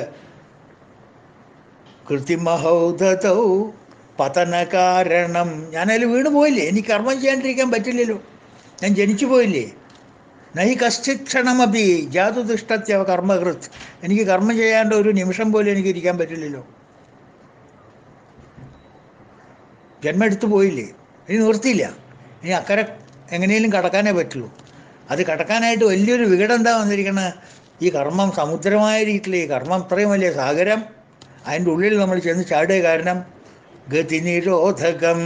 A: കൃത്രിമഹൗധതൗ പതനകാരണം ഞാനതിൽ വീണ് പോയില്ലേ എനിക്ക് കർമ്മം ചെയ്യാണ്ടിരിക്കാൻ പറ്റില്ലല്ലോ ഞാൻ ജനിച്ചു പോയില്ലേ നഹി കശ്ചിത് ക്ഷണമപി ജാതുതിഷ്ടത്യ കർമ്മകൃത് എനിക്ക് കർമ്മം ചെയ്യാണ്ട് ഒരു നിമിഷം പോലും എനിക്ക് ഇരിക്കാൻ പറ്റില്ലല്ലോ ജന്മം എടുത്തു പോയില്ലേ ഇനി നിർത്തിയില്ല ഇനി അക്കരെ എങ്ങനെയും കടക്കാനേ പറ്റുള്ളൂ അത് കടക്കാനായിട്ട് വലിയൊരു വികടം എന്താ വന്നിരിക്കണ ഈ കർമ്മം സമുദ്രമായിരിക്കില്ല ഈ കർമ്മം ഇത്രയും വലിയ സാഗരം അതിൻ്റെ ഉള്ളിൽ നമ്മൾ ചെന്ന് ചാടുക കാരണം ഗതിനിരോധകം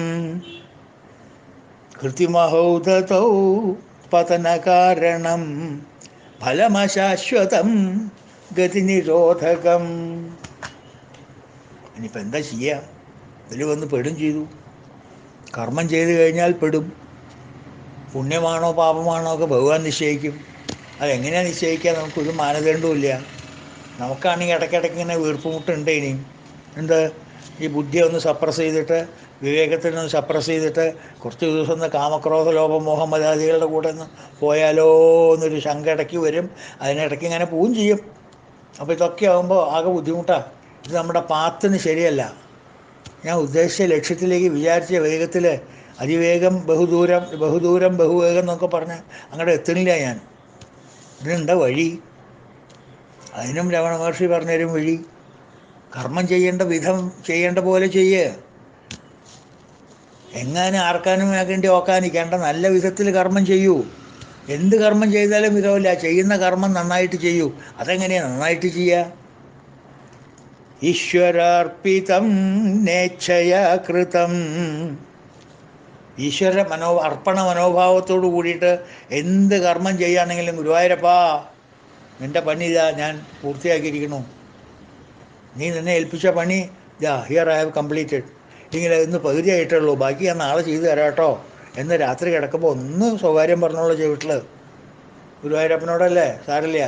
A: കൃത്രിമഹൗതൗ പതനകാരണം ഫലമശാശ്വതം ഗതിനിരോധകം ഇനിയിപ്പോൾ എന്താ ചെയ്യുക ഇതിൽ വന്ന് പെടും ചെയ്തു കർമ്മം ചെയ്ത് കഴിഞ്ഞാൽ പെടും പുണ്യമാണോ പാപമാണോ ഒക്കെ ഭഗവാൻ നിശ്ചയിക്കും അതെങ്ങനെയാണ് നിശ്ചയിക്കുക നമുക്കൊരു മാനദണ്ഡവുമില്ല നമുക്കാണെങ്കിൽ ഇടയ്ക്കിടയ്ക്ക് ഇങ്ങനെ വീർപ്പുമുട്ടുണ്ട് ഇനിയും എന്ത് ഈ ബുദ്ധിയെ ഒന്ന് സപ്രസ് ചെയ്തിട്ട് വിവേകത്തിനെ ഒന്ന് സപ്രസ് ചെയ്തിട്ട് കുറച്ച് ദിവസം ഒന്ന് കാമക്രോധ ലോപമോഹ മതാദികളുടെ കൂടെ ഒന്ന് പോയാലോ എന്നൊരു ശങ്ക ഇടയ്ക്ക് വരും അതിനിടയ്ക്ക് ഇങ്ങനെ പോവും ചെയ്യും അപ്പോൾ ഇതൊക്കെ ആകുമ്പോൾ ആകെ ബുദ്ധിമുട്ടാണ് ഇത് നമ്മുടെ പാത്തിന് ശരിയല്ല ഞാൻ ഉദ്ദേശിച്ച ലക്ഷ്യത്തിലേക്ക് വിചാരിച്ച വേഗത്തിൽ അതിവേഗം ബഹുദൂരം ബഹുദൂരം ബഹുവേഗം എന്നൊക്കെ പറഞ്ഞ് അങ്ങോട്ട് എത്തുന്നില്ല ഞാൻ ഇതിനെന്താ വഴി അതിനും രമണ മഹർഷി പറഞ്ഞുതരും വഴി കർമ്മം ചെയ്യേണ്ട വിധം ചെയ്യേണ്ട പോലെ ചെയ്യേ എങ്ങാനും ആർക്കാനും വേണ്ടി ഓക്കാനിക്കേണ്ട നല്ല വിധത്തിൽ കർമ്മം ചെയ്യൂ എന്ത് കർമ്മം ചെയ്താലും വിധമില്ല ചെയ്യുന്ന കർമ്മം നന്നായിട്ട് ചെയ്യൂ അതെങ്ങനെയാണ് നന്നായിട്ട് ചെയ്യുക ഈശ്വരാർപ്പിതം നേച്ഛയ കൃതം ഈശ്വര മനോ അർപ്പണ മനോഭാവത്തോട് കൂടിയിട്ട് എന്ത് കർമ്മം ചെയ്യുകയാണെങ്കിലും ഗുരുവായൂരപ്പാ നിൻ്റെ പണി ഇതാ ഞാൻ പൂർത്തിയാക്കിയിരിക്കണു നീ നിന്നെ ഏൽപ്പിച്ച പണി ഇതാ ഹിയർ ഐ ഹാവ് കംപ്ലീറ്റഡ് ഇങ്ങനെ ഇന്ന് പകുതിയായിട്ടുള്ളൂ ബാക്കി ഞാൻ നാളെ ചെയ്തു തരാം കേട്ടോ എന്ന് രാത്രി കിടക്കുമ്പോൾ ഒന്ന് സ്വകാര്യം പറഞ്ഞോളൂ വീട്ടിൽ ഗുരുവായൂരപ്പനോടല്ലേ സാരില്ല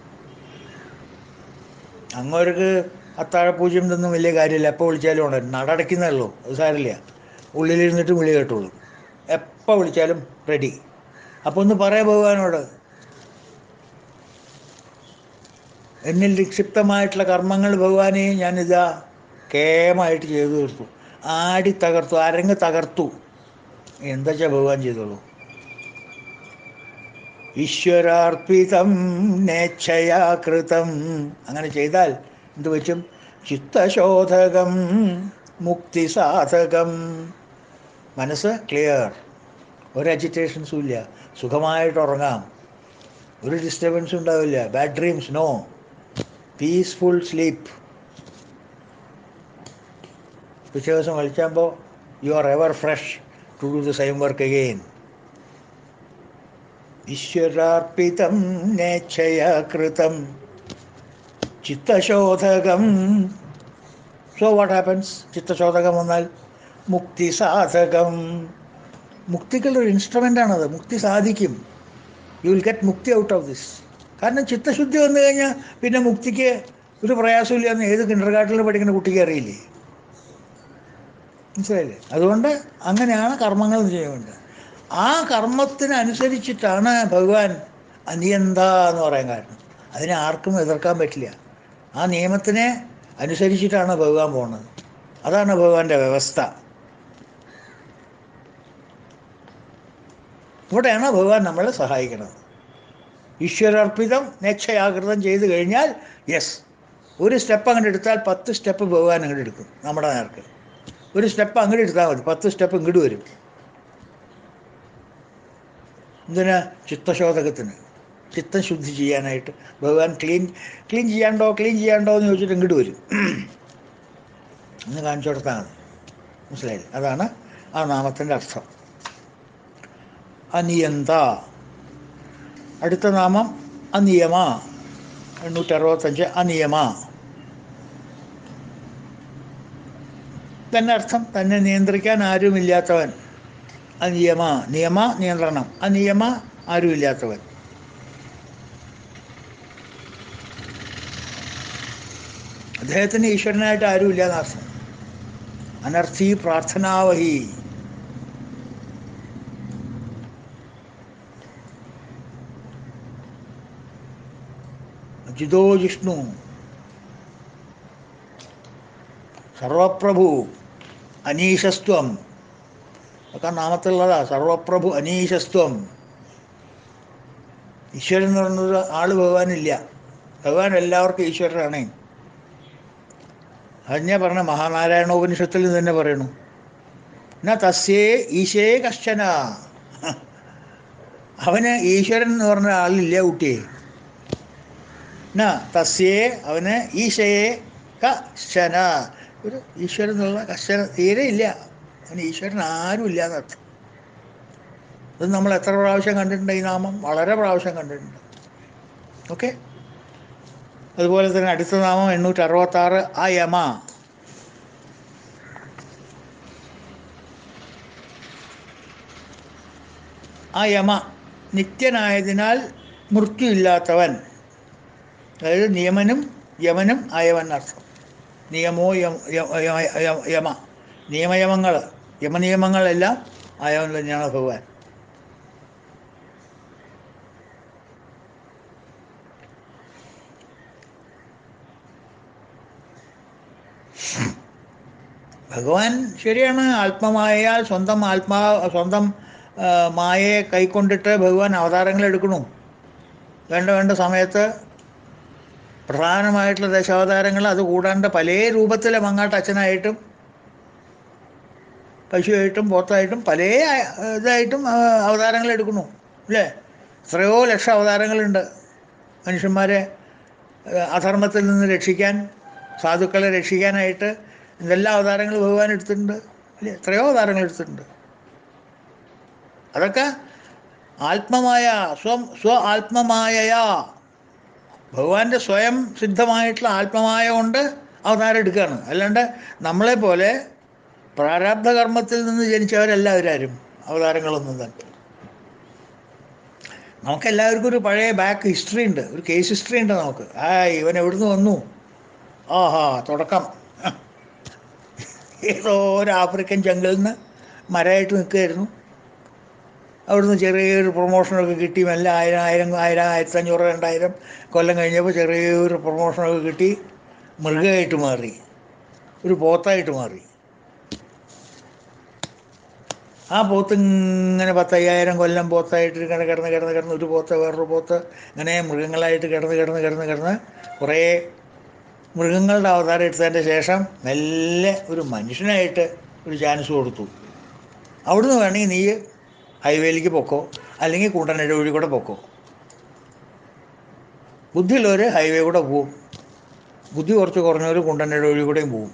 A: അങ്ങോർക്ക് അത്താഴപൂജ്യം ഇതൊന്നും വലിയ കാര്യമില്ല എപ്പോൾ വിളിച്ചാലും ഉണ്ട് നടടയ്ക്കുന്നേ ഉള്ളൂ അത് സാരില്ല ഉള്ളിലിരുന്നിട്ട് വിളി കേട്ടുള്ളൂ എപ്പോൾ വിളിച്ചാലും റെഡി അപ്പോൾ ഒന്ന് പറയാ ഭഗവാനോട് എന്നിൽ നിക്ഷിപ്തമായിട്ടുള്ള കർമ്മങ്ങൾ ഭഗവാനെ ഞാനിതാ കേമായിട്ട് ചെയ്തു തീർത്തു ആടി തകർത്തു അരങ്ങ് തകർത്തു എന്താ വെച്ചാൽ ഭഗവാൻ ചെയ്തോളൂ ഈശ്വരാർപ്പിതം നേച്ഛയാ കൃതം അങ്ങനെ ചെയ്താൽ എന്ത് വെച്ചും ചിത്തശോധകം മുക്തിസാധകം മനസ്സ് ക്ലിയർ ഒരു അജിറ്റേഷൻസും ഇല്ല സുഖമായിട്ട് ഉറങ്ങാം ഒരു ഡിസ്റ്റർബൻസും ഉണ്ടാവില്ല bad dreams no peaceful sleep പിറ്റേ ദിവസം വലിച്ചാകുമ്പോൾ you are ever fresh to do the same work again ഈശ്വരാർപ്പിതം നേച്ഛയ കൃതം ചിത്തശോധകം സോ വാട്ട് ഹാപ്പൻസ് ചിത്തശോധകം വന്നാൽ മുക്തി സാധകം മുക്തിക്കുള്ള ഒരു ഇൻസ്ട്രുമെൻ്റാണത് മുക്തി സാധിക്കും യു വിൽ ഗെറ്റ് മുക്തി ഔട്ട് ഓഫ് ദിസ് കാരണം ചിത്തശുദ്ധി വന്നു കഴിഞ്ഞാൽ പിന്നെ മുക്തിക്ക് ഒരു പ്രയാസമില്ല എന്ന് ഏത് കിണ്ടർ ഗാർഡനിൽ പഠിക്കുന്ന കുട്ടിക്ക് അറിയില്ലേ മനസ്സിലായില്ലേ അതുകൊണ്ട് അങ്ങനെയാണ് കർമ്മങ്ങൾ ചെയ്യുന്നത് ആ കർമ്മത്തിനനുസരിച്ചിട്ടാണ് ഭഗവാൻ അനിയന്ത എന്ന് പറയാൻ കാരണം അതിനെ ആർക്കും എതിർക്കാൻ പറ്റില്ല ആ നിയമത്തിനെ അനുസരിച്ചിട്ടാണ് ഭഗവാൻ പോകുന്നത് അതാണ് ഭഗവാന്റെ വ്യവസ്ഥ ഇവിടെയാണ് ഭഗവാൻ നമ്മളെ സഹായിക്കുന്നത് ഈശ്വരാർപ്പിതം നേച്ഛയാകൃതം ചെയ്തു കഴിഞ്ഞാൽ യെസ് ഒരു സ്റ്റെപ്പ് അങ്ങോട്ട് എടുത്താൽ പത്ത് സ്റ്റെപ്പ് ഭഗവാൻ അങ്ങോട്ട് എടുക്കും നമ്മുടെ നേർക്ക് ഒരു സ്റ്റെപ്പ് അങ്ങോട്ട് എടുത്താൽ മതി പത്ത് സ്റ്റെപ്പ് ഇങ്ങോട്ട് വരും എന്തിനാ ചിത്തശോധകത്തിന് ചിത്തം ശുദ്ധി ചെയ്യാനായിട്ട് ഭഗവാൻ ക്ലീൻ ക്ലീൻ ചെയ്യാണ്ടോ ക്ലീൻ ചെയ്യാണ്ടോ എന്ന് ചോദിച്ചിട്ട് ഇങ്ങോട്ട് വരും ഒന്ന് കാണിച്ചു കൊടുത്താൽ മതി മനസ്സിലായില്ലേ അതാണ് ആ നാമത്തിൻ്റെ അർത്ഥം അനിയന്ത അടുത്ത നാമം അനിയമ എണ്ണൂറ്റി അറുപത്തഞ്ച് അനിയമ തന്നെ അർത്ഥം തന്നെ നിയന്ത്രിക്കാൻ ആരുമില്ലാത്തവൻ അനിയമ നിയമ നിയന്ത്രണം അനിയമ ആരുമില്ലാത്തവൻ അദ്ദേഹത്തിന് ഈശ്വരനായിട്ട് ആരുമില്ല എന്നർത്ഥം അനർത്ഥി പ്രാർത്ഥനാവഹി ജിതോ ജിഷ്ണു സർവപ്രഭു അനീശസ്ത്വം ഒക്കെ നാമത്തിലുള്ളതാ സർവപ്രഭു അനീശസ്ത്വം ഈശ്വരൻ എന്ന് പറയുന്നത് ആള് ഭഗവാനില്ല ഭഗവാൻ എല്ലാവർക്കും ഈശ്വരനാണ് അത് ഞാൻ പറഞ്ഞ മഹാനാരായണോപനിഷത്തിൽ തന്നെ പറയണു എന്നാ തസ്യേ ഈശേ കശ്ചന അവന് ഈശ്വരൻ എന്ന് പറഞ്ഞ ആളില്ല കുട്ടിയെ ന തസ്യേ അവന് ഈശയെ കശ്ചന ഒരു ഈശ്വരൻ എന്നുള്ള കശ്ചന തീരെ ഇല്ല അവന് ഈശ്വരൻ ആരും ഇല്ല എന്നർത്ഥം ഇത് നമ്മൾ എത്ര പ്രാവശ്യം കണ്ടിട്ടുണ്ട് ഈ നാമം വളരെ പ്രാവശ്യം കണ്ടിട്ടുണ്ട് ഓക്കെ അതുപോലെ തന്നെ അടുത്ത നാമം എണ്ണൂറ്റി അറുപത്താറ് ആ യമ ആ യമ നിത്യനായതിനാൽ മൃത്യുയില്ലാത്തവൻ അതായത് നിയമനും യമനും ആയവൻ അർത്ഥം നിയമോ യം- യ- യ- യ- യമ നിയമയമങ്ങൾ യമനിയമങ്ങളെല്ലാം ആയവൻ തന്നെയാണ് ഭഗവാൻ ഭഗവാൻ ശരിയാണ് ആത്മമായാൽ സ്വന്തം ആത്മാ സ്വന്തം ആ, മായയെ കൈക്കൊണ്ടിട്ട് ഭഗവാൻ അവതാരങ്ങൾ എടുക്കണു വേണ്ട വേണ്ട സമയത്ത് പ്രധാനമായിട്ടുള്ള ദശാവതാരങ്ങൾ അത് കൂടാണ്ട് പല രൂപത്തിലെ മങ്ങാട്ട് അച്ഛനായിട്ടും പശുവായിട്ടും പോത്തായിട്ടും പല ഇതായിട്ടും ആ, അവതാരങ്ങൾ എടുക്കുന്നു അല്ലേ എത്രയോ ലക്ഷം അവതാരങ്ങളുണ്ട് മനുഷ്യന്മാരെ ആ, അധർമ്മത്തിൽ നിന്ന് രക്ഷിക്കാൻ സാധുക്കളെ രക്ഷിക്കാനായിട്ട് എന്തെല്ലാം അവതാരങ്ങൾ ഭഗവാൻ എടുത്തിട്ടുണ്ട് അല്ലേ എത്രയോ അവതാരങ്ങൾ എടുത്തിട്ടുണ്ട് അതൊക്കെ ആത്മമായ സ്വം സ്വ ആത്മമായയാ ഭഗവാന്റെ സ്വയം സിദ്ധമായിട്ടുള്ള ആത്മമായ കൊണ്ട് അവതാരം എടുക്കുകയാണ് അല്ലാണ്ട് നമ്മളെ പോലെ പ്രാരാബ്ധ കർമ്മത്തിൽ നിന്ന് ജനിച്ചവരല്ല അവരാരും അവതാരങ്ങളൊന്നും തന്നെ നമുക്കെല്ലാവർക്കും ഒരു പഴയ ബാക്ക് ഹിസ്റ്ററി ഉണ്ട് ഒരു കേസ് ഹിസ്റ്ററി ഉണ്ട് നമുക്ക് ആ ഇവൻ എവിടുന്ന് വന്നു ആഹാ തുടക്കം ഏതോ ഒരു ആഫ്രിക്കൻ ജംഗിളിൽ നിന്ന് മരമായിട്ട് നിൽക്കുകയായിരുന്നു അവിടുന്ന് ചെറിയൊരു പ്രൊമോഷനൊക്കെ കിട്ടി മെല്ലെ ആയിരം ആയിരം ആയിരം ആയിരത്തഞ്ഞൂറ് രണ്ടായിരം കൊല്ലം കഴിഞ്ഞപ്പോൾ ചെറിയൊരു പ്രൊമോഷനൊക്കെ കിട്ടി മൃഗമായിട്ട് മാറി ഒരു പോത്തായിട്ട് മാറി ആ പോത്ത് ഇങ്ങനെ പത്തയ്യായിരം കൊല്ലം പോത്തായിട്ട് ഇങ്ങനെ കിടന്ന് കിടന്ന് കിടന്ന് ഒരു പോത്ത് വേറൊരു പോത്ത് ഇങ്ങനെ മൃഗങ്ങളായിട്ട് കിടന്ന് കിടന്ന് കിടന്ന് കിടന്ന് കുറേ മൃഗങ്ങളുടെ അവതാരം എടുത്തതിൻ്റെ ശേഷം മെല്ലെ ഒരു മനുഷ്യനായിട്ട് ഒരു ചാൻസ് കൊടുത്തു അവിടുന്ന് വേണമെങ്കിൽ നീ ഹൈവേയിലേക്ക് പൊക്കോ അല്ലെങ്കിൽ കൂട്ടനയുടെ വഴി കൂടെ പൊക്കോ ബുദ്ധിയുള്ളവർ ഹൈവേ കൂടെ പോവും ബുദ്ധി കുറച്ച് കുറഞ്ഞവർ കുണ്ടനയുടെ വഴി കൂടെയും പോവും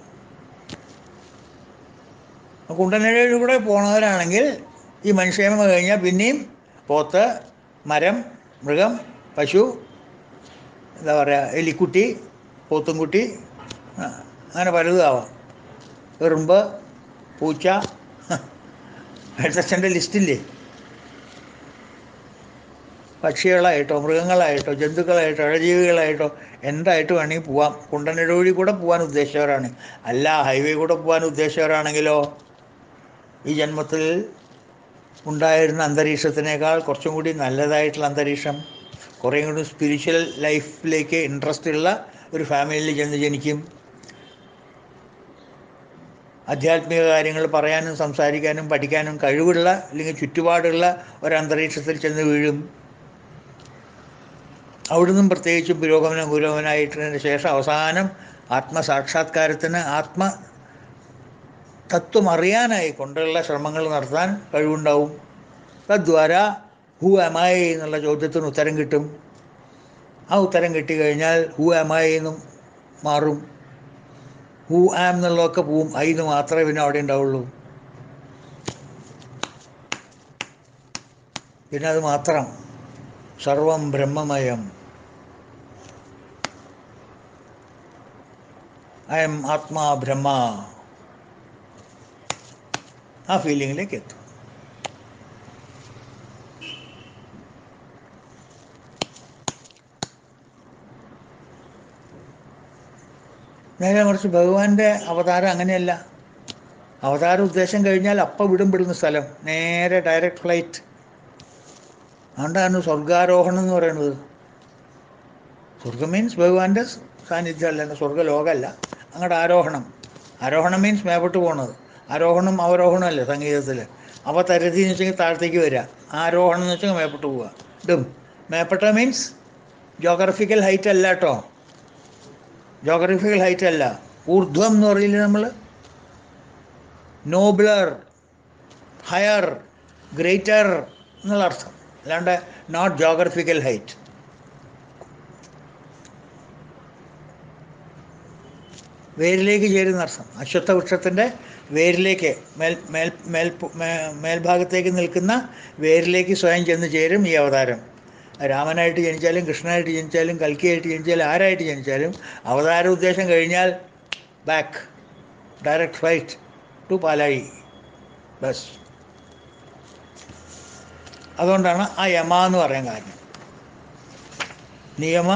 A: കുണ്ടനയുടെ വഴി കൂടെ പോണവരാണെങ്കിൽ ഈ മനുഷ്യമ കഴിഞ്ഞാൽ പിന്നെയും പോത്ത് മരം മൃഗം പശു എന്താ പറയുക എലിക്കുട്ടി പോത്തുംകുട്ടി ആ, അങ്ങനെ പലതും ആവാം എറുമ്പ് പൂച്ച എഴുത്തച്ഛൻ്റെ ലിസ്റ്റില്ലേ പക്ഷികളായിട്ടോ മൃഗങ്ങളായിട്ടോ ജന്തുക്കളായിട്ടോ ഇഴജീവികളായിട്ടോ എന്തായിട്ട് വേണമെങ്കിൽ പോവാം കുണ്ടനയുടെ വഴി കൂടെ പോകാൻ ഉദ്ദേശിച്ചവരാണ് അല്ല ഹൈവേ കൂടെ പോകാൻ ഉദ്ദേശിച്ചവരാണെങ്കിലോ ഈ ജന്മത്തിൽ ഉണ്ടായിരുന്ന അന്തരീക്ഷത്തിനേക്കാൾ കുറച്ചും കൂടി നല്ലതായിട്ടുള്ള അന്തരീക്ഷം കുറേ കൂടി സ്പിരിച്വൽ ലൈഫിലേക്ക് ഇൻട്രസ്റ്റ് ഉള്ള ഒരു ഫാമിലിയിൽ ചെന്ന് ജനിക്കും ആധ്യാത്മിക കാര്യങ്ങൾ പറയാനും സംസാരിക്കാനും പഠിക്കാനും കഴിവുള്ള അല്ലെങ്കിൽ ചുറ്റുപാടുള്ള ഒരു അന്തരീക്ഷത്തിൽ ചെന്ന് വീഴും അവിടുന്ന് പ്രത്യേകിച്ച് പുരോഗമനം പുരോഗമനായിട്ടതിന് ശേഷം അവസാനം ആത്മസാക്ഷാത്കാരത്തിന് ആത്മ തത്വം അറിയാനായി കൊണ്ടുള്ള ശ്രമങ്ങൾ നടത്താൻ കഴിവുണ്ടാവും തദ്വാര ഹു അമായി എന്നുള്ള ചോദ്യത്തിന് ഉത്തരം കിട്ടും ആ ഉത്തരം കിട്ടിക്കഴിഞ്ഞാൽ ഹു അമായി എന്നും മാറും ഹു ആം എന്നുള്ളതൊക്കെ പോവും ഐന്ന് മാത്രമേ പിന്നെ അവിടെ ഉണ്ടാവുള്ളൂ പിന്നെ അത് മാത്രം സർവം ബ്രഹ്മമയം ഐ എം ആത്മാ ബ്രഹ്മ ആ ഫീലിങ്ങിലേക്ക് എത്തും നേരെ മറിച്ച് ഭഗവാന്റെ അവതാരം അങ്ങനെയല്ല അവതാര ഉദ്ദേശം കഴിഞ്ഞാൽ അപ്പം വിടും വിടുന്ന സ്ഥലം നേരെ ഡയറക്റ്റ് ഫ്ലൈറ്റ് അതുകൊണ്ടാണ് സ്വർഗാരോഹണം എന്ന് പറയുന്നത് സ്വർഗം മീൻസ് ഭഗവാന്റെ സാന്നിധ്യമല്ല സ്വർഗലോകമല്ല അങ്ങോട്ട് ആരോഹണം ആരോഹണം മീൻസ് മേപ്പോട്ട് പോണത് ആരോഹണം അവരോഹണം അല്ലേ സംഗീതത്തിൽ അപ്പോൾ തരത്തി എന്ന് വെച്ചെങ്കിൽ താഴത്തേക്ക് വരിക ആരോഹണം എന്ന് വെച്ചാൽ മേപ്പോട്ട് പോവുക ഇടും മേപ്പെട്ട മീൻസ് ജോഗ്രഫിക്കൽ ഹൈറ്റ് അല്ല കേട്ടോ ജോഗ്രഫിക്കൽ ഹൈറ്റ് അല്ല ഊർധ്വം എന്ന് പറയില്ലേ നമ്മൾ നോബ്ലർ ഹയർ ഗ്രേറ്റർ എന്നുള്ള അർത്ഥം അല്ലാണ്ട് നോട്ട് ജോഗ്രഫിക്കൽ ഹൈറ്റ് വേരിലേക്ക് ചേരുന്ന അർത്ഥം അശ്വത്ഥ വൃക്ഷത്തിൻ്റെ വേരിലേക്ക് മേൽ മേൽ മേൽ മേ- മേൽഭാഗത്തേക്ക് നിൽക്കുന്ന വേരിലേക്ക് സ്വയം ചെന്ന് ചേരും ഈ അവതാരം രാമനായിട്ട് ജനിച്ചാലും കൃഷ്ണനായിട്ട് ജനിച്ചാലും കൽക്കിയായിട്ട് ജനിച്ചാലും ആരായിട്ട് ജനിച്ചാലും അവതാര ഉദ്ദേശം കഴിഞ്ഞാൽ ബാക്ക് ഡയറക്റ്റ് ഫ്ലൈറ്റ് ടു പാലായി ബസ് അതുകൊണ്ടാണ് ആ യമ എന്ന് പറയാൻ കാരണം നിയമ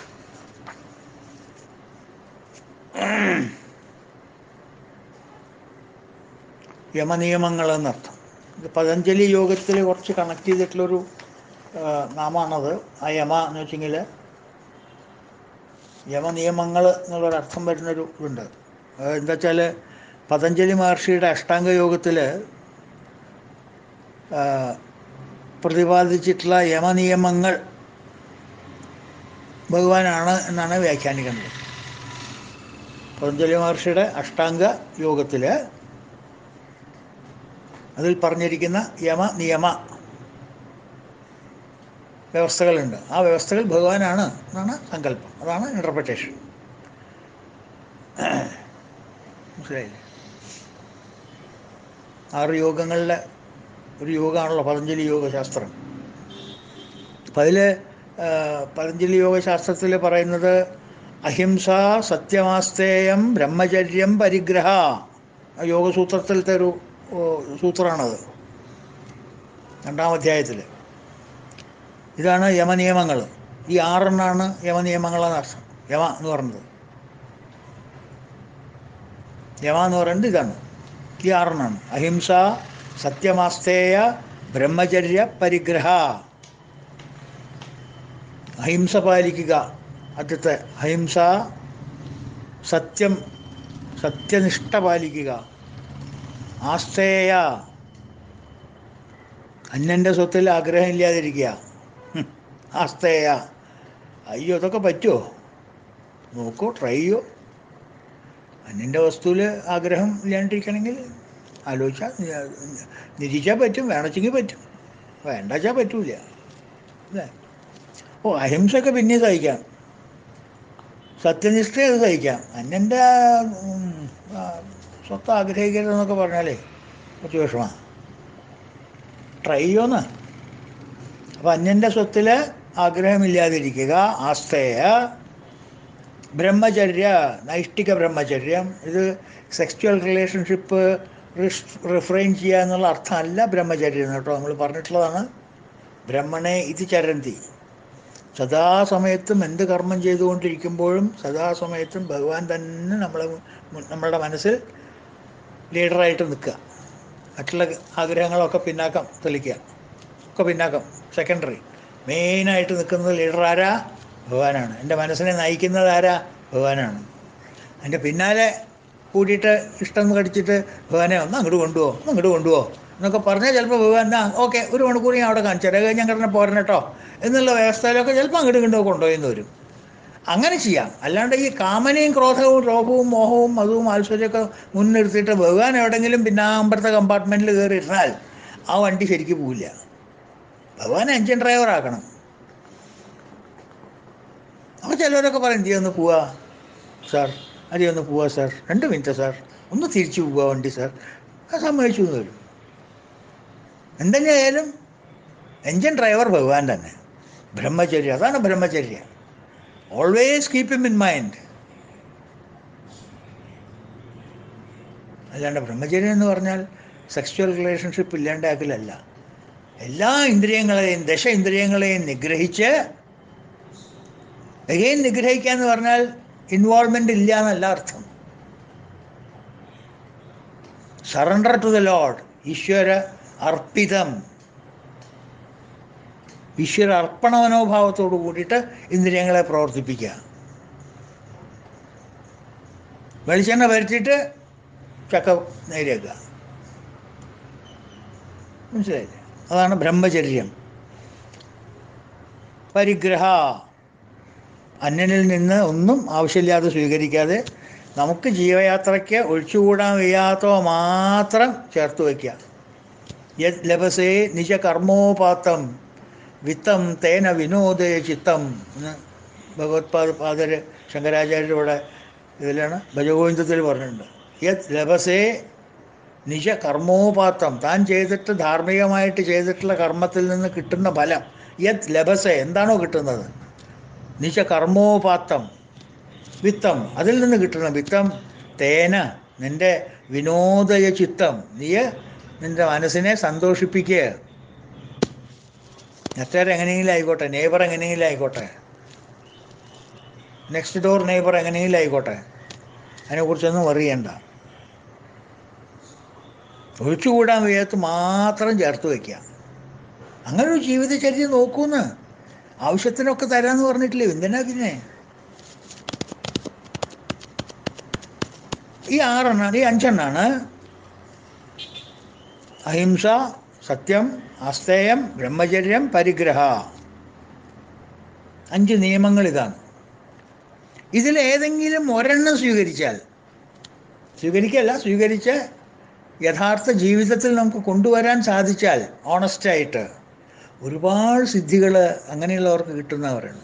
A: യമനിയമങ്ങൾ എന്നർത്ഥം ഇത് പതഞ്ജലി യോഗത്തിൽ കുറച്ച് കണക്ട് ചെയ്തിട്ടുള്ളൊരു ആ, നാമാണത് ആ യമ എന്ന് വെച്ചെങ്കിൽ യമനിയമങ്ങൾ എന്നുള്ളൊരർത്ഥം വരുന്നൊരു ഇതുണ്ട് അത് എന്താ വെച്ചാൽ പതഞ്ജലി മഹർഷിയുടെ അഷ്ടാംഗ യോഗത്തിൽ പ്രതിപാദിച്ചിട്ടുള്ള യമനിയമങ്ങൾ ഭഗവാനാണ് എന്നാണ് വ്യാഖ്യാനിക്കുന്നത് പതഞ്ജലി മഹർഷിയുടെ അഷ്ടാംഗ യോഗത്തിൽ അതിൽ പറഞ്ഞിരിക്കുന്ന യമ നിയമ വ്യവസ്ഥകളുണ്ട് ആ വ്യവസ്ഥകൾ ഭഗവാനാണ് എന്നാണ് സങ്കല്പം അതാണ് ഇൻ്റർപ്രിട്ടേഷൻ മനസ്സിലായില്ലേ ആറ് യോഗങ്ങളിലെ ഒരു യോഗമാണല്ലോ പതഞ്ജലി യോഗശാസ്ത്രം അപ്പം അതിൽ പതഞ്ജലി യോഗശാസ്ത്രത്തിൽ പറയുന്നത് അഹിംസ സത്യമാസ്തേയം ബ്രഹ്മചര്യം പരിഗ്രഹ ആ യോഗസൂത്രത്തിലത്തെ ഒരു ഓ, സൂത്രമാണത് രണ്ടാം അധ്യായത്തിൽ ഇതാണ് യമനിയമങ്ങൾ ഈ ആറെണ്ണാണ് യമനിയമങ്ങളെന്ന് അർത്ഥം യമ എന്ന് പറയുന്നത് യമ എന്ന് പറയുന്നത് ഇതാണ് ഈ ആറെണ്ണാണ് അഹിംസ സത്യമാസ്തേയ ബ്രഹ്മചര്യ പരിഗ്രഹ അഹിംസ പാലിക്കുക ആദ്യത്തെ അഹിംസ സത്യം സത്യനിഷ്ഠ പാലിക്കുക ആസ്തേയ അന്യൻ്റെ സ്വത്തിൽ ആഗ്രഹം ഇല്ലാതിരിക്കുക ഹും, ആസ്തേയ അയ്യോ അതൊക്കെ പറ്റുമോ നോക്കൂ ട്രൈ ചെയ്യോ അന്യൻ്റെ വസ്തുവിൽ ആഗ്രഹം ഇല്ലാണ്ടിരിക്കണമെങ്കിൽ ആലോചിച്ചാൽ നിരീച്ചാൽ പറ്റും വേണമെച്ചെങ്കിൽ പറ്റും വേണ്ടാച്ചാൽ പറ്റൂല അല്ലേ ഓ അഹിംസയൊക്കെ പിന്നെ സഹിക്കാം സത്യനിഷ്ഠ അത് സഹിക്കാം അന്യൻ്റെ ഉം, ആ, സ്വത്ത് ആഗ്രഹിക്കരുതെന്നൊക്കെ പറഞ്ഞാലേ കുറച്ച് വിഷമമാണ് ട്രൈ ചെയ്യുമെന്ന് അപ്പം അന്യൻ്റെ സ്വത്തിൽ ആഗ്രഹമില്ലാതിരിക്കുക ആസ്തേയ ബ്രഹ്മചര്യ നൈഷ്ഠിക ബ്രഹ്മചര്യം ഇത് സെക്സ്വൽ റിലേഷൻഷിപ്പ് റിഫ്രെയിൻ ചെയ്യുക എന്നുള്ള അർത്ഥമല്ല ബ്രഹ്മചര്യം കേട്ടോ നമ്മൾ പറഞ്ഞിട്ടുള്ളതാണ് ബ്രഹ്മണെ ഇത് ചരന്തി സദാസമയത്തും എന്ത് കർമ്മം ചെയ്തുകൊണ്ടിരിക്കുമ്പോഴും സദാസമയത്തും ഭഗവാൻ തന്നെ നമ്മളെ മു- നമ്മളുടെ മനസ്സിൽ ലീഡറായിട്ട് നിൽക്കുക മറ്റുള്ള ആഗ്രഹങ്ങളൊക്കെ പിന്നാക്കം തെളിക്കുക ഒക്കെ പിന്നാക്കം സെക്കൻഡറി മെയിനായിട്ട് നിൽക്കുന്നത് ലീഡർ ആരാ ഭഗവാനാണ് എൻ്റെ മനസ്സിനെ നയിക്കുന്നത് ആരാ ഭഗവാനാണ് അതിൻ്റെ പിന്നാലെ കൂടിയിട്ട് ഇഷ്ടം കടിച്ചിട്ട് ഭഗവാനെ ഒന്ന് അങ്ങോട്ട് കൊണ്ടുപോകും ഒന്ന് അങ്ങോട്ട് കൊണ്ടുപോകും എന്നൊക്കെ പറഞ്ഞാൽ ചിലപ്പോൾ ഭഗവാൻ ആ ഓക്കെ ഒരു മണിക്കൂർ ഞാൻ അവിടെ കാണിച്ചു തരാം കഴിഞ്ഞ് അങ്ങനെ പോരണം കേട്ടോ എന്നുള്ള വ്യവസ്ഥയിലൊക്കെ ചിലപ്പോൾ അങ്ങോട്ട് ഇങ്ങോട്ട് കൊണ്ടുപോയെന്ന് വരും അങ്ങനെ ചെയ്യാം അല്ലാണ്ട് ഈ കാമനയും ക്രോധവും ലോഭവും മോഹവും മതവും ആത്സര്യമൊക്കെ മുൻനിർത്തിയിട്ട് ഭഗവാൻ എവിടെയെങ്കിലും പിന്നാമ്പറത്തെ കമ്പാർട്ട്മെൻറ്റിൽ കയറിയിരുന്നാൽ ആ വണ്ടി ശരിക്കും പോവില്ല ഭഗവാൻ എൻജിൻ ഡ്രൈവർ ആക്കണം അപ്പോൾ ചിലവരൊക്കെ പറയും എന്തിയാ ഒന്ന് പോവാ സാർ അതെ ഒന്ന് പോവാ സാർ രണ്ട് മിനിറ്റ് സാർ ഒന്ന് തിരിച്ചു പോവാ വണ്ടി സാർ അത് സമ്മതിച്ചു എന്ന് വരും എന്തെങ്കിലും എൻജിൻ ഡ്രൈവർ ഭഗവാൻ തന്നെ ബ്രഹ്മചര്യ അതാണ് ബ്രഹ്മചര്യ ഓൾവേസ് കീപ്പ് ഇം ഇൻ മൈൻഡ് അല്ലാണ്ട് ബ്രഹ്മചര്യം എന്ന് പറഞ്ഞാൽ സെക്സ്വൽ റിലേഷൻഷിപ്പ് ഇല്ലാണ്ടാക്കലല്ല എല്ലാ ഇന്ദ്രിയങ്ങളെയും ദശ ഇന്ദ്രിയങ്ങളെയും നിഗ്രഹിച്ച് എഗെയിൻ നിഗ്രഹിക്കുക എന്ന് പറഞ്ഞാൽ ഇൻവോൾവ്മെൻ്റ് ഇല്ല എന്നല്ല അർത്ഥം സറണ്ടർ ടു ദ ലോഡ് ഈശ്വര അർപ്പിതം ഈശ്വര അർപ്പണ മനോഭാവത്തോട് കൂടിയിട്ട് ഇന്ദ്രിയങ്ങളെ പ്രവർത്തിപ്പിക്കുക വെളിച്ചെണ്ണ വരുത്തിയിട്ട് ചക്ക നേരിയേക്കുക മനസ്സിലായില്ലേ അതാണ് ബ്രഹ്മചര്യം പരിഗ്രഹ അന്യനിൽ നിന്ന് ഒന്നും ആവശ്യമില്ലാതെ സ്വീകരിക്കാതെ നമുക്ക് ജീവയാത്രയ്ക്ക് ഒഴിച്ചുകൂടാൻ വയ്യാത്തവ മാത്രം ചേർത്ത് വയ്ക്കുക യത് ലഭസേ നിജ കർമ്മോപാത്തം വിത്തം തേന വിനോദയ ചിത്തം എന്ന് ഭഗവത്പാദ പാദര് ശങ്കരാചാര്യരുടെ ഇതിലാണ് ഭജഗോവിന്ദത്തിൽ പറഞ്ഞിട്ടുണ്ട് യത് ലഭസേ നിജ കർമ്മോപാത്തം താൻ ചെയ്തിട്ട് ധാർമ്മികമായിട്ട് ചെയ്തിട്ടുള്ള കർമ്മത്തിൽ നിന്ന് കിട്ടുന്ന ഫലം യത് ലഭസേ എന്താണോ കിട്ടുന്നത് നിജ കർമ്മോപാത്തം വിത്തം അതിൽ നിന്ന് കിട്ടുന്ന വിത്തം തേന നിൻ്റെ വിനോദയ ചിത്തം നീ നിൻ്റെ മനസ്സിനെ സന്തോഷിപ്പിക്കുക മറ്റേറെ എങ്ങനെയെങ്കിലും ആയിക്കോട്ടെ നെയ്ബർ എങ്ങനെയെങ്കിലും ആയിക്കോട്ടെ നെക്സ്റ്റ് ഡോർ നെയ്ബർ എങ്ങനെയെങ്കിലും ആയിക്കോട്ടെ അതിനെക്കുറിച്ചൊന്നും അറിയണ്ട ഒഴിച്ചുകൂടാൻ വയ്യാത്ത മാത്രം ചേർത്ത് വയ്ക്കുക അങ്ങനെ ഒരു ജീവിതചര്യ നോക്കൂന്ന് ആവശ്യത്തിനൊക്കെ തരാന്ന് പറഞ്ഞിട്ടില്ലേ എന്തിനാ പിന്നെ ഈ ആറെണ്ണ ഈ അഞ്ചെണ്ണാണ് അഹിംസ സത്യം അസ്തേയം ബ്രഹ്മചര്യം പരിഗ്രഹ അഞ്ച് നിയമങ്ങൾ ഇതാണ് ഇതിലേതെങ്കിലും ഒരെണ്ണം സ്വീകരിച്ചാൽ സ്വീകരിക്കല്ല സ്വീകരിച്ച് യഥാർത്ഥ ജീവിതത്തിൽ നമുക്ക് കൊണ്ടുവരാൻ സാധിച്ചാൽ ഓണസ്റ്റായിട്ട് ഒരുപാട് സിദ്ധികൾ അങ്ങനെയുള്ളവർക്ക് കിട്ടുന്നവരാണ്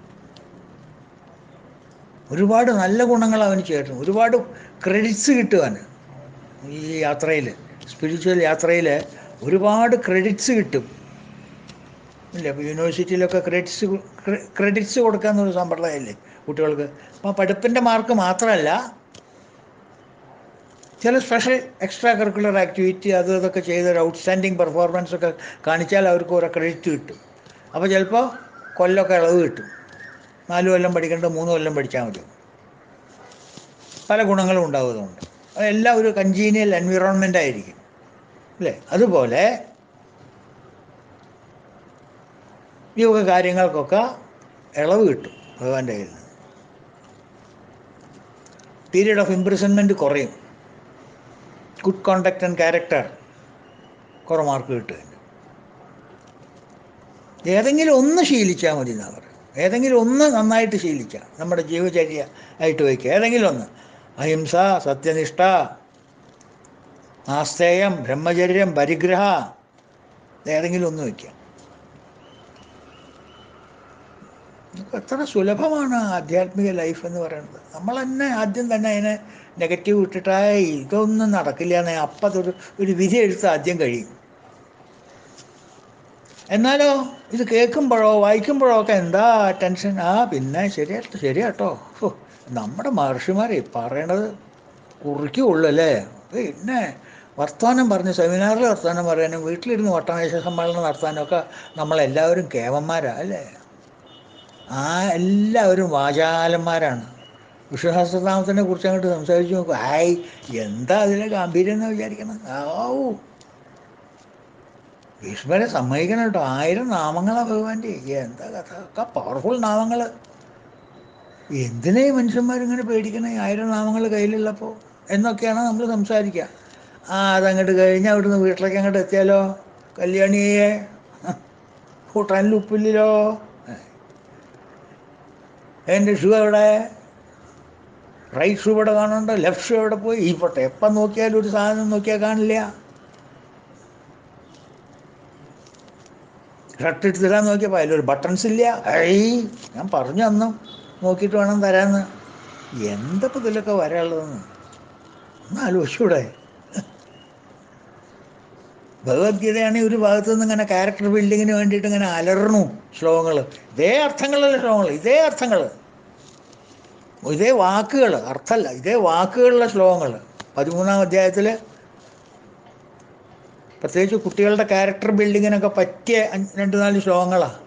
A: ഒരുപാട് നല്ല ഗുണങ്ങൾ അവന് ചേർന്നു ഒരുപാട് ക്രെഡിറ്റ്സ് കിട്ടുവാന് ഈ യാത്രയിൽ സ്പിരിച്വൽ യാത്രയിൽ ഒരുപാട് ക്രെഡിറ്റ്സ് കിട്ടും ഇല്ല ഇപ്പോൾ യൂണിവേഴ്സിറ്റിയിലൊക്കെ ക്രെഡിറ്റ്സ് ക്രെഡിറ്റ്സ് കൊടുക്കാമെന്നൊരു സമ്പ്രദായമില്ലേ കുട്ടികൾക്ക് അപ്പോൾ പഠിപ്പിൻ്റെ മാർക്ക് മാത്രമല്ല ചില സ്പെഷ്യൽ എക്സ്ട്രാ കരിക്കുലർ ആക്ടിവിറ്റി അത് ഇതൊക്കെ ചെയ്ത് ഒരു ഔട്ട്സ്റ്റാൻഡിങ് പെർഫോമൻസ് ഒക്കെ കാണിച്ചാൽ അവർക്ക് ഓരോ ക്രെഡിറ്റ് കിട്ടും അപ്പോൾ ചിലപ്പോൾ കൊല്ലമൊക്കെ ഇളവ് കിട്ടും നാല് കൊല്ലം പഠിക്കേണ്ട മൂന്ന് കൊല്ലം പഠിച്ചാൽ മതി പല ഗുണങ്ങളും ഉണ്ടാവും അതുകൊണ്ട് അതെല്ലാം ഒരു കൺജീനിയൽ എൻവിറോൺമെൻ്റ് ആയിരിക്കും അല്ലേ അതുപോലെ ഈ വക കാര്യങ്ങൾക്കൊക്കെ ഇളവ് കിട്ടും ഭഗവാന്റെ കയ്യിൽ നിന്ന് പീരീഡ് ഓഫ് ഇംപ്രിസൺമെൻറ്റ് കുറയും ഗുഡ് കോണ്ടക്ട് ആൻഡ് ക്യാരക്ടർ കുറേ മാർക്ക് കിട്ടും ഏതെങ്കിലും ഒന്ന് ശീലിച്ചാൽ മതി എന്നാ പറയുക ഏതെങ്കിലും ഒന്ന് നന്നായിട്ട് ശീലിക്കുക നമ്മുടെ ജീവചര്യ ആയിട്ട് വയ്ക്കുക ഏതെങ്കിലും ഒന്ന് അഹിംസ സത്യനിഷ്ഠ ആസ്തേയം ബ്രഹ്മചര്യം പരിഗ്രഹ ഏതെങ്കിലും ഒന്ന് വയ്ക്കുക ഇതൊക്കെ എത്ര സുലഭമാണ് ആധ്യാത്മിക ലൈഫ് എന്ന് പറയുന്നത് നമ്മൾ തന്നെ ആദ്യം തന്നെ അതിനെ നെഗറ്റീവ് ഇട്ടിട്ടായി ഇതൊന്നും നടക്കില്ല എന്ന് അപ്പം അതൊരു ഒരു വിധി എഴുത്ത് ആദ്യം കഴിയും എന്നാലോ ഇത് കേൾക്കുമ്പോഴോ വായിക്കുമ്പോഴോ ഒക്കെ എന്താ ടെൻഷൻ ആ പിന്നെ ശരിയാട്ടോ ശരിയാട്ടോ ഹോ നമ്മുടെ മഹർഷിമാരെ പറയണത് കുറിക്കുള്ളൂ അല്ലേ പിന്നെ വർത്തമാനം പറഞ്ഞ് സെമിനാറിൽ വർത്തമാനം പറയാനും വീട്ടിലിരുന്ന് വട്ടമേശ സമ്മേളനം നടത്താനും ഒക്കെ നമ്മളെല്ലാവരും കേവന്മാരാ അല്ലേ ആ എല്ലാവരും വാചാലന്മാരാണ് വിശ്വസഹസ്രനാമത്തിനെ കുറിച്ച് അങ്ങോട്ട് സംസാരിച്ച് നോക്കും ആയ് എന്താ അതിലെ ഗാംഭീര്യം എന്ന് വിചാരിക്കണം ആവൂ ഭീഷ്മരെ സമ്മതിക്കണം കേട്ടോ ആയിരം നാമങ്ങളാണ് ഭഗവാന്റെ എന്താ കഥ ഒക്കെ പവർഫുൾ നാമങ്ങൾ എന്തിനാ ഈ മനുഷ്യന്മാരിങ്ങനെ പേടിക്കണേ ആയിരം നാമങ്ങൾ കയ്യിലുള്ളപ്പോൾ എന്നൊക്കെയാണ് നമ്മൾ സംസാരിക്കുക ആ അതങ്ങോട്ട് കഴിഞ്ഞ് അവിടുന്ന് വീട്ടിലേക്ക് അങ്ങോട്ട് എത്തിയാലോ കല്യാണിയെ കൂട്ടാനിൽ ഉപ്പില്ലല്ലോ എൻ്റെ ഷൂ എവിടെ റൈറ്റ് ഷൂ ഇവിടെ കാണുന്നുണ്ട് ലെഫ്റ്റ് ഷൂ എവിടെ പോയി ഈ പോട്ടെ എപ്പം നോക്കിയാലും ഒരു സാധനം നോക്കിയാൽ കാണില്ല ഷർട്ട് ഇട്ട് തരാൻ നോക്കിയപ്പോൾ അതിലൊരു ബട്ടൺസ് ഇല്ല ഏയ് ഞാൻ പറഞ്ഞു അന്നും നോക്കിയിട്ട് വേണം തരാമെന്ന് എന്തപ്പോൾ ഇതിലൊക്കെ വരാനുള്ളതെന്ന് ഒന്ന് ആലോചിച്ചൂടെ ഭഗവത്ഗീതയാണെങ്കിൽ ഒരു ഭാഗത്തു നിന്ന് ഇങ്ങനെ ക്യാരക്ടർ ബിൽഡിങ്ങിന് വേണ്ടിയിട്ട് ഇങ്ങനെ അലറണു ശ്ലോകങ്ങൾ ഇതേ അർത്ഥങ്ങളുള്ള ശ്ലോകങ്ങൾ ഇതേ അർത്ഥങ്ങൾ ഇതേ വാക്കുകൾ അർത്ഥമല്ല ഇതേ വാക്കുകളുള്ള ശ്ലോകങ്ങൾ പതിമൂന്നാം അധ്യായത്തിൽ പ്രത്യേകിച്ച് കുട്ടികളുടെ ക്യാരക്ടർ ബിൽഡിങ്ങിനൊക്കെ പറ്റിയ അഞ്ച് രണ്ട് നാല് ശ്ലോകങ്ങളാണ്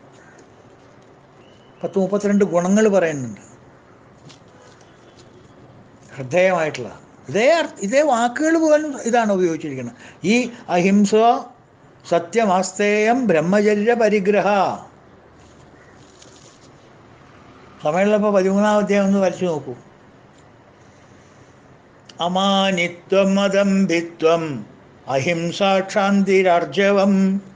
A: പത്ത് മുപ്പത്തിരണ്ട് ഗുണങ്ങൾ പറയുന്നുണ്ട് ശ്രദ്ധേയമായിട്ടുള്ള ഇതേ അർത്ഥ- ഇതേ വാക്കുകൾ പോലും ഇതാണ് ഉപയോഗിച്ചിരിക്കുന്നത് ഈ അഹിംസ സത്യമാസ്തേയം ബ്രഹ്മചര്യ പരിഗ്രഹ സമയമുള്ളപ്പോൾ പതിമൂന്നാം അധ്യായം ഒന്ന് വരച്ചു നോക്കൂ അമാനിത്വം മദംഭിത്വം അഹിംസാക്ഷാന്തിരാർജവം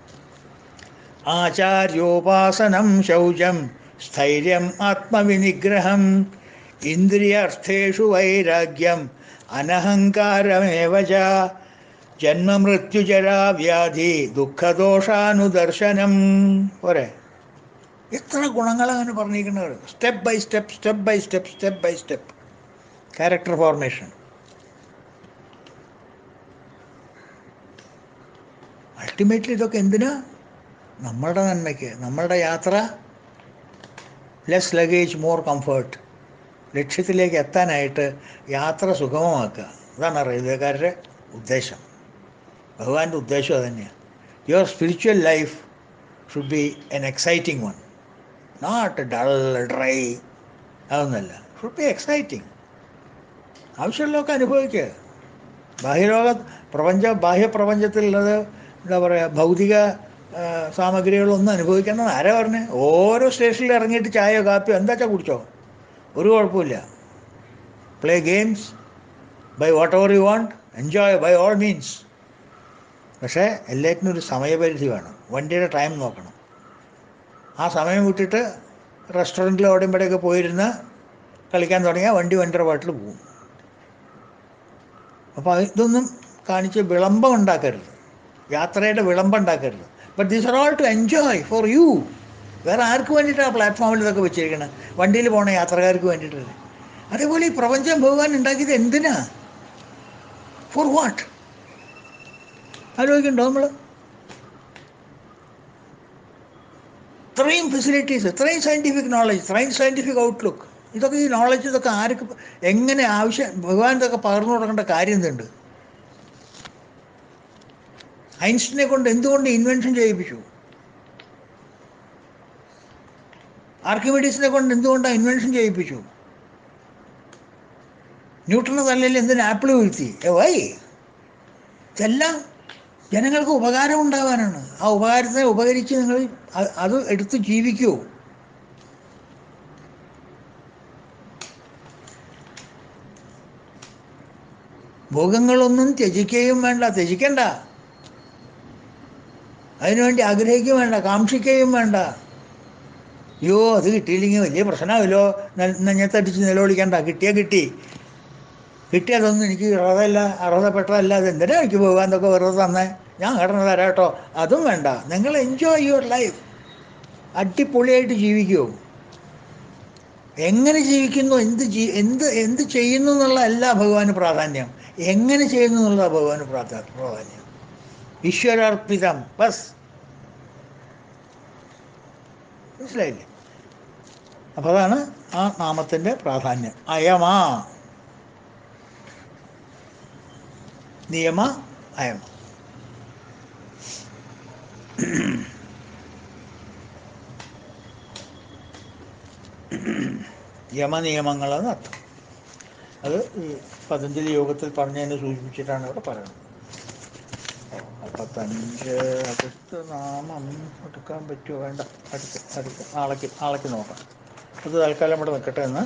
A: ആചാര്യോപാസനം ശൗചം സ്ഥൈര്യം ആത്മവിനിഗ്രഹം ഇന്ദ്രിയർത്ഥേഷു വൈരാഗ്യം അനഹങ്കാരമേവ ച ജന്മമൃത്യുജരാവ്യാധി ദുഃഖദോഷാനുദർശനം പോരെ എത്ര ഗുണങ്ങൾ അങ്ങനെ പറഞ്ഞിരിക്കുന്നത് step by step step by step step by step character formation ultimately ഇതൊക്കെ എന്തിനാ നമ്മളുടെ നന്മയ്ക്ക് നമ്മളുടെ യാത്ര ലെസ് ലഗേജ് മോർ കംഫേർട്ട് ലക്ഷ്യത്തിലേക്ക് എത്താനായിട്ട് യാത്ര സുഗമമാക്കുക അതാണ് റെയിൽവേക്കാരുടെ ഉദ്ദേശം ഭഗവാന്റെ ഉദ്ദേശം അതുതന്നെയാണ് your spiritual life should be an exciting one not dull dry അതൊന്നുമല്ല ഷുഡ് ബി എക്സൈറ്റിംഗ് ആവശ്യമുള്ളതൊക്കെ അനുഭവിക്കുക ബാഹ്യലോക പ്രപഞ്ച ബാഹ്യപ്രപഞ്ചത്തിലുള്ളത് എന്താ പറയുക ഭൗതിക ആ, സാമഗ്രികളൊന്നും അനുഭവിക്കണം ആരാ പറഞ്ഞേ ഓരോ സ്റ്റേഷനിൽ ഇറങ്ങിയിട്ട് ചായയോ കാപ്പിയോ എന്താ വെച്ചാൽ കുടിച്ചോ ഒരു കുഴപ്പമില്ല play games by whatever you want enjoy by all means പക്ഷേ എല്ലാറ്റിനും ഒരു സമയപരിധി വേണം വണ്ടിയുടെ ടൈം നോക്കണം ആ സമയം വിട്ടിട്ട് റെസ്റ്റോറൻറ്റിൽ അവിടെയും ഇവിടെയൊക്കെ പോയിരുന്ന് കളിക്കാൻ തുടങ്ങിയാൽ വണ്ടി വണ്ടിയുടെ പാട്ടിൽ പോകും അപ്പോൾ ഇതൊന്നും കാണിച്ച് വിളംബം ഉണ്ടാക്കരുത് യാത്രയുടെ വിളംബം ഉണ്ടാക്കരുത് but these are all to enjoy for you വേറെ ആർക്ക് വേണ്ടിയിട്ടാണ് പ്ലാറ്റ്ഫോമിൽ ഇതൊക്കെ വെച്ചിരിക്കുന്നത് വണ്ടിയിൽ പോണ യാത്രക്കാർക്ക് വേണ്ടിയിട്ടല്ലേ അതേപോലെ ഈ പ്രപഞ്ചം ഭഗവാൻ ഉണ്ടാക്കിയത് എന്തിനാ ഫോർ വാട്ട് ആലോചിക്കണ്ടോ നമ്മൾ ഇത്രയും ഫെസിലിറ്റീസ് ഇത്രയും സയൻറ്റിഫിക് നോളജ് ഇത്രയും സയൻറ്റിഫിക് ഔട്ട്ലുക്ക് ഇതൊക്കെ ഈ നോളജ് ഇതൊക്കെ ആർക്ക് എങ്ങനെ ആവശ്യം ഭഗവാൻ ഇതൊക്കെ പകർന്നു കൊടുക്കേണ്ട കാര്യം എന്തുണ്ട് ഐൻസ്റ്റീനെ കൊണ്ട് എന്തുകൊണ്ട് ഇൻവെൻഷൻ ചെയ്യിപ്പിച്ചു ആർക്കിമിഡീസിനെ കൊണ്ട് എന്തുകൊണ്ടാണ് ഇൻവെൻഷൻ ചെയ്യിപ്പിച്ചു ന്യൂട്ടന്റെ തലയിൽ എന്തിന് ആപ്പിൾ വീഴ്ത്തി ഏ വൈ ഇതെല്ലാം ജനങ്ങൾക്ക് ഉപകാരം ഉണ്ടാവാനാണ് ആ ഉപകാരത്തെ ഉപകരിച്ച് നിങ്ങൾ അ- അത് എടുത്ത് ജീവിക്കൂ ഭോഗങ്ങളൊന്നും ത്യജിക്കുകയും വേണ്ട ത്യജിക്കണ്ട അതിനുവേണ്ടി ആഗ്രഹിക്കുകയും വേണ്ട കാക്ഷിക്കുകയും വേണ്ട അയ്യോ അത് കിട്ടിയില്ലെങ്കിൽ വലിയ പ്രശ്നമാവില്ലോ നെഞ്ഞത്തടിച്ച് നിലവിളിക്കണ്ട കിട്ടിയാൽ കിട്ടി കിട്ടിയതൊന്നും എനിക്ക് അർഹതല്ല അർഹതപ്പെട്ടതല്ല അത് എന്തിനാ എനിക്ക് പോകാൻ ഇതൊക്കെ വെറുതെ തന്നെ ഞാൻ കടന്നു തരാം കേട്ടോ അതും വേണ്ട നിങ്ങൾ എൻജോയ് യുവർ ലൈഫ് അടിപൊളിയായിട്ട് ജീവിക്കൂ എങ്ങനെ ജീവിക്കുന്നു എന്ത് ജീ എന്ത് എന്ത് ചെയ്യുന്നു എന്നുള്ള അല്ല ഭഗവാന് പ്രാധാന്യം എങ്ങനെ ചെയ്യുന്നു എന്നുള്ള ഭഗവാന് പ്രാധാ പ്രാധാന്യം ഈശ്വരാർപ്പിതം ബസ് മനസ്സിലായില്ലേ അപ്പോൾ അതാണ് ആ നാമത്തിൻ്റെ പ്രാധാന്യം അയമാ നിയമ അയമ യമനിയമങ്ങളെന്ന് അർത്ഥം അത് ഈ പതഞ്ജലി യോഗത്തിൽ പറഞ്ഞതിനെ സൂചിപ്പിച്ചിട്ടാണ് ഇവിടെ പറയുന്നത് അപ്പത്തഞ്ച് അടുത്ത നാമം എടുക്കാൻ പറ്റുമോ വേണ്ട അടുത്ത് അടുത്ത് നാളേക്ക് നാളേക്ക് നോക്കാം അത് തൽക്കാലം ഇവിടെ നിൽക്കട്ടെ എന്ന്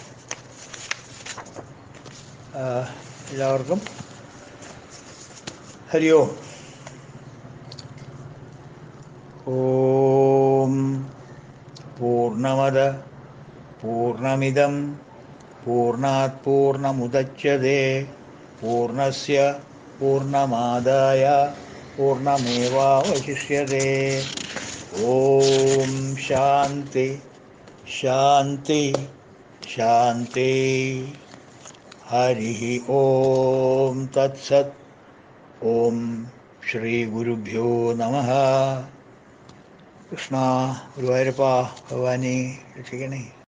A: ആ, എല്ലാവർക്കും ഹരി ഓം ഓം പൂർണ്ണമത പൂർണ്ണമിതം പൂർണ്ണാത് പൂർണ്ണമുദച്യത്തെ പൂർണ്ണസ്യ പൂർണ്ണമാദായ പൂർണ്ണമേവാവശിഷ്യത്തെ ഓം ശാന്തി ശാന്തി ശാന്തി ഹരി ഓം തത്സത് ഓം ശ്രീ ഗുരുഭ്യോ നമ കൃഷ്ണ ഗുരുവായൂരപ്പ ഭഗവാനെ രക്ഷിക്കണേ